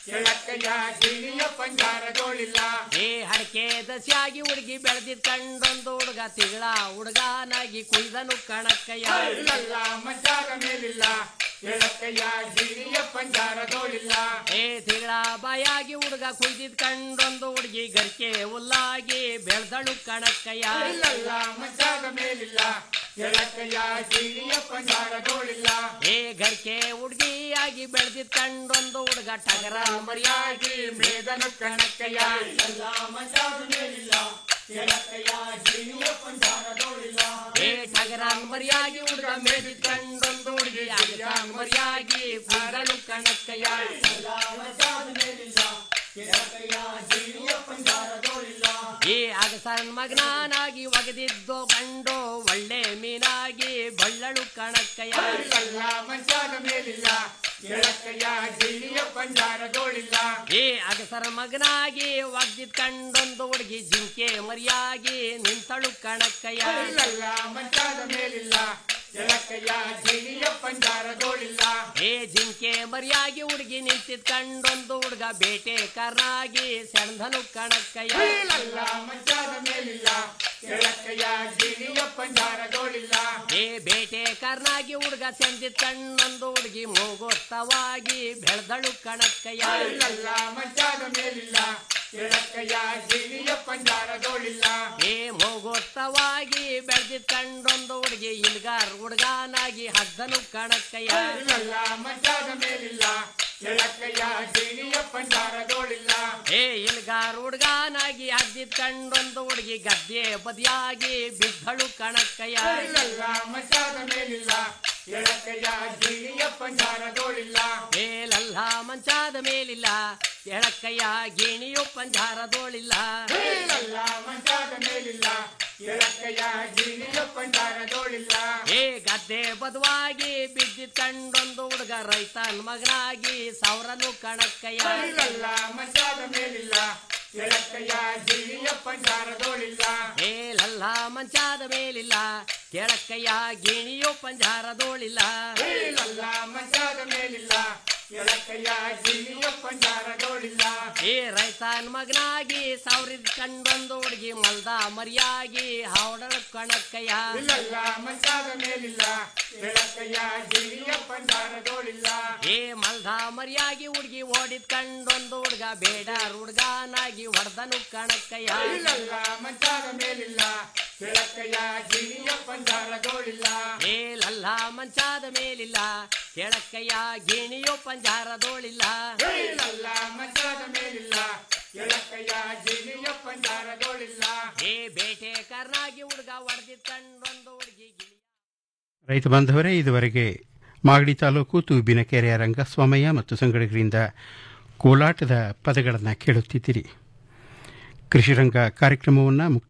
ಕೆಳಕಯ್ಯ ಗಿಣಿಯ ಪಂಜಾರದೋಳಿಲ್ಲ ಏ ಹಡಕೆ ದಸಿಯಾಗಿ ಹುಡುಗಿ ಬೆಳೆದಿದ್ ಕಂಡೊಂದು ಹುಡುಗ ತಿಗಳ ಹುಡುಗನಾಗಿ ಕುಯ್ದನು ಕಣಕ್ಕಯ್ಯ ಇಲ್ಲಲ್ಲ ಮಂಚಾದ ಮೇಲಿಲ್ಲ ಕೆಳಕಯ್ಯ ಗಿಣಿಯ ಪಂಜಾರದೋಳಿಲ್ಲ ಏ ತಿಗಳ ಬಾಯಾಗಿ ಹುಡುಗ ಕುಯ್ದಿದ್ ಕಂಡೊಂದು ಹುಡುಗಿ ಗರ್ಕೆ ಹುಲ್ಲಾಗಿ ಬೆಳ್ದಳು ಕಣಕ್ಕಯ್ಯ ಇಲ್ಲಲ್ಲ ಮಂಚಾದ ಮೇಲಿಲ್ಲ ಕೆಳಕಯ್ಯ ಗಿಣಿಯ ಪಂಜಾರದೋಳಿಲ್ಲ ಏ ಗರ್ಕೆ ಹುಡುಗಿಯಾಗಿ ಬೆಳೆದಿದ್ ಕಂಡೊಂದು ಹುಡುಗ ಟಗರ ಮರಿಯಾಗಿ ಮೇದನ ಕಣಕಯ್ಯ ಇಲ್ಲಲ್ಲ ಮಂಚಾದ ಮೇಲಿಲ್ಲ ಕೆಳಕಯ್ಯ ಗಿಣಿಯ ಪಂಜಾರದೋಳಿಲ್ಲ ಏ ಟಗರ ಮರಿಯಾಗಿ ಹುಡುಗ ಮೇದಿದ್ ಕಂಡೊಂದು ಹುಡುಗಿ ಅಗಸ ಮರಿಯಾಗಿ ಕುಯ್ದಳು ಕಣಕ್ಕಯ್ಯ ಮಂಚಾದ ಮೇಲಿಲ್ಲ ಕೆಳಕಯ್ಯ ಗಿಣಿಯ ಪಂಜಾರದೋಳಿಲ್ಲ ಈ ಅಗಸನ್ ಮಗನಾಗಿ ಒಗೆದಿದ್ದು ಕಂಡು ಒಳ್ಳೆ ಮೀನಾಗಿ ಬಳ್ಳಳು ಕಣಕ್ಕಯ್ಯ ಇಲ್ಲಲ್ಲ ಮಂಚಾದ ಮೇಲಿಲ್ಲ ಕೆಳಕಯ್ಯ ಗಿಣಿಯ ಪಂಜಾರದೋಳಿಲ್ಲ ಈ ಅಗಸರ ಮಗನಾಗಿ ಒಗ್ದಿದ್ ಕಂಡೊಂದು ಹುಡುಗಿ ಜಿಂಕೆ ಮರಿಯಾಗಿ ನಿಂತಳು ಕಣಕ್ಕಯ್ಯ ಇಲ್ಲಲ್ಲ ಮಂಚಾದ ಮೇಲಿಲ್ಲ ಕೆಳಕಯ್ಯ ಗಿಣಿಯ ಪಂಜಾರದೋಳಿಲ್ಲ ಏ ಜಿಂಕೆ ಮರಿಯಾಗಿ ಹುಡುಗಿ ನಿಂತಿದ್ ಕಂಡೊಂದು ಹುಡುಗ ಬೇಟೆ ಕರ್ನಾಗಿ ಸೆಣಧನು ಕಣಕ್ಕಯ್ಯ ಇಲ್ಲಲ್ಲ ಮಂಚಾದ ಮೇಲಿಲ್ಲ ಕೆಳಕಯ್ಯ ಗಿಣಿಯ ಪಂಜಾರದೋಳಿಲ್ಲ ಏ ಬೇಟೆ ಕರ್ನಾಗಿ ಹುಡುಗ ಸೆಂದಿದ್ ಕಣ್ಣೊಂದು ಹುಡುಗಿ ಮೂಗೋತ್ತವಾಗಿ ಬೆಳೆದಳು ಕಣಕ್ಕಯ್ಯ ಇಲ್ಲಲ್ಲ ಮಂಚಾದ ಮೇಲಿಲ್ಲ ಕೆಳಕಯ್ಯ ಗಿಣಿಯ ಪಂಜಾರದೋಳಿಲ್ಲ ಏ ಮೂಗೋತ್ತವಾಗಿ ಬೆಳೆದಿದ್ ಕಂಡೊಂದು ಹುಡುಗಿ ಇಲ್ಗಾರ್ ಹುಡುಗನಾಗಿ ಹದ್ದನು ಕಣಕ್ಕಯ್ಯ ಇಲ್ಲಲ್ಲ ಮಂಚಾದ ಮೇಲಿಲ್ಲ ಕೆಳಕಯ್ಯ ಗಿಣಿಯ ಪಂಜಾರದೋಳಿಲ್ಲ ಏ ಇಲ್ಗಾರ್ ಹುಡುಗನಾಗಿ ಹದ್ದಿದ್ ಕಂಡೊಂದು ಹುಡುಗಿ ಗದ್ದೆ ಬದಿಯಾಗಿ ಬಿದ್ದಳು ಕಣಕ್ಕಯ್ಯ ಇಲ್ಲಲ್ಲ ಮಂಚಾದ ಮೇಲಿಲ್ಲ ಕೆಳಕಯ್ಯ ಗಿಣಿಯ ಪಂಜಾರದೋಳಿಲ್ಲ ಮೇಲಲ್ಲ ಮಂಚಾದ ಮೇಲಿಲ್ಲ ಎಳಕ್ಕಯ್ಯ ಗಿಣಿಯು ಪಂಜಾರದೋಳಿಲ್ಲ ಇಲ್ಲಲ್ಲ ಮಂಚಾದ ಮೇಲಿಲ್ಲ ಕೆಳಕಯ್ಯ ಗಿಣಿಯ ಪಂಜಾರದೋಳಿಲ್ಲ ಏ ಗದ್ದೆ ಬದವಾಗಿ ಬಿದ್ದಿದ್ ಕಂಡೊಂದು ಹುಡುಗ ರೈತನ್ ಮಗನಾಗಿ ಸೌರನು ಕಣಕ್ಕಯ್ಯ ಇಲ್ಲಲ್ಲ ಮಂಚಾದ ಮೇಲಿಲ್ಲ ಕೆಳಕಯ್ಯ ಗಿಣಿಯ ಪಂಜಾರದೋಳಿಲ್ಲ ಮೇಲಲ್ಲ ಮಂಚಾದ ಮೇಲಿಲ್ಲ ಕೆಳಕ್ಕಯ್ಯ ಗಿಣಿಯು ಪಂಜಾರದೋಳಿಲ್ಲ ಇಲ್ಲಲ್ಲ ಮಂಚಾದ ಮೇಲಿಲ್ಲ ಕೆಳಕಯ್ಯ ಗಿಣಿಯ ಪಂಜಾರದೋಳಿಲ್ಲ ಏ ರೈತನ್ ಮಗನಾಗಿ ಸೌರಿದ್ ಕಂಡೊಂದು ಹುಡುಗಿ ಮಲ್ದ ಮರಿಯಾಗಿ ಹಾವಡಳ ಕಣಕ್ಕಯ್ಯ ಇಲ್ಲಲ್ಲ ಮಂಚಾದ ಮೇಲಿಲ್ಲ ಕೆಳಕಯ್ಯ ಗಿಣಿಯ ಪಂಜಾರದೋಳಿಲ್ಲ ಏ ಮಲ್ದ ಮರಿಯಾಗಿ ಹುಡುಗಿ ಓಡಿದ್ ಕಂಡೊಂದು ಹುಡುಗ ಬೇಡ ಹುಡುಗನಾಗಿ ಹೊಡೆದನು ಕಣಕ್ಕಯ್ಯ ಇಲ್ಲಲ್ಲ ಮಂಚಾದ ಮೇಲಿಲ್ಲ ಕೆಳಕಯ್ಯ ಗಿಣಿಯ ಪಂಜಾರದೋಳಿಲ್ಲ ಮೇಲಲ್ಲ ಮಂಚಾದ ಮೇಲಿಲ್ಲ ಕೆಳಕ್ಕಯ್ಯ ಗಿಣಿಯು ಪಂಜಾರದೋಳಿಲ್ಲ ಇಲ್ಲಲ್ಲ ಮಂಚಾದ ಮೇಲಿಲ್ಲ ಕೆಳಕಯ್ಯ ಗಿಣಿಯ ಪಂಜಾರದೋಳಿಲ್ಲ ಏ ಬೇಟೆ ಕರ್ನಾಗಿ ಹುಡುಗ ಹೊಡೆದಿದ್ ಕಂಡೊಂದು ಹುಡುಗಿ ಗಿಳಿ ರೈತ ಬಾಂಧವರೇ ಇದುವರೆಗೆ ಮಾಗಡಿ ತಾಲೂಕು ತೂಬಿನಕೆರೆಯ ರಂಗಸ್ವಾಮಯ್ಯ ಮತ್ತು ಸಂಗಡಿಗರಿಂದ ಕೋಲಾಟದ ಪದಗಳನ್ನು ಕೇಳುತ್ತಿದ್ದೀರಿ ಕೃಷಿರಂಗ ಕಾರ್ಯಕ್ರಮವನ್ನು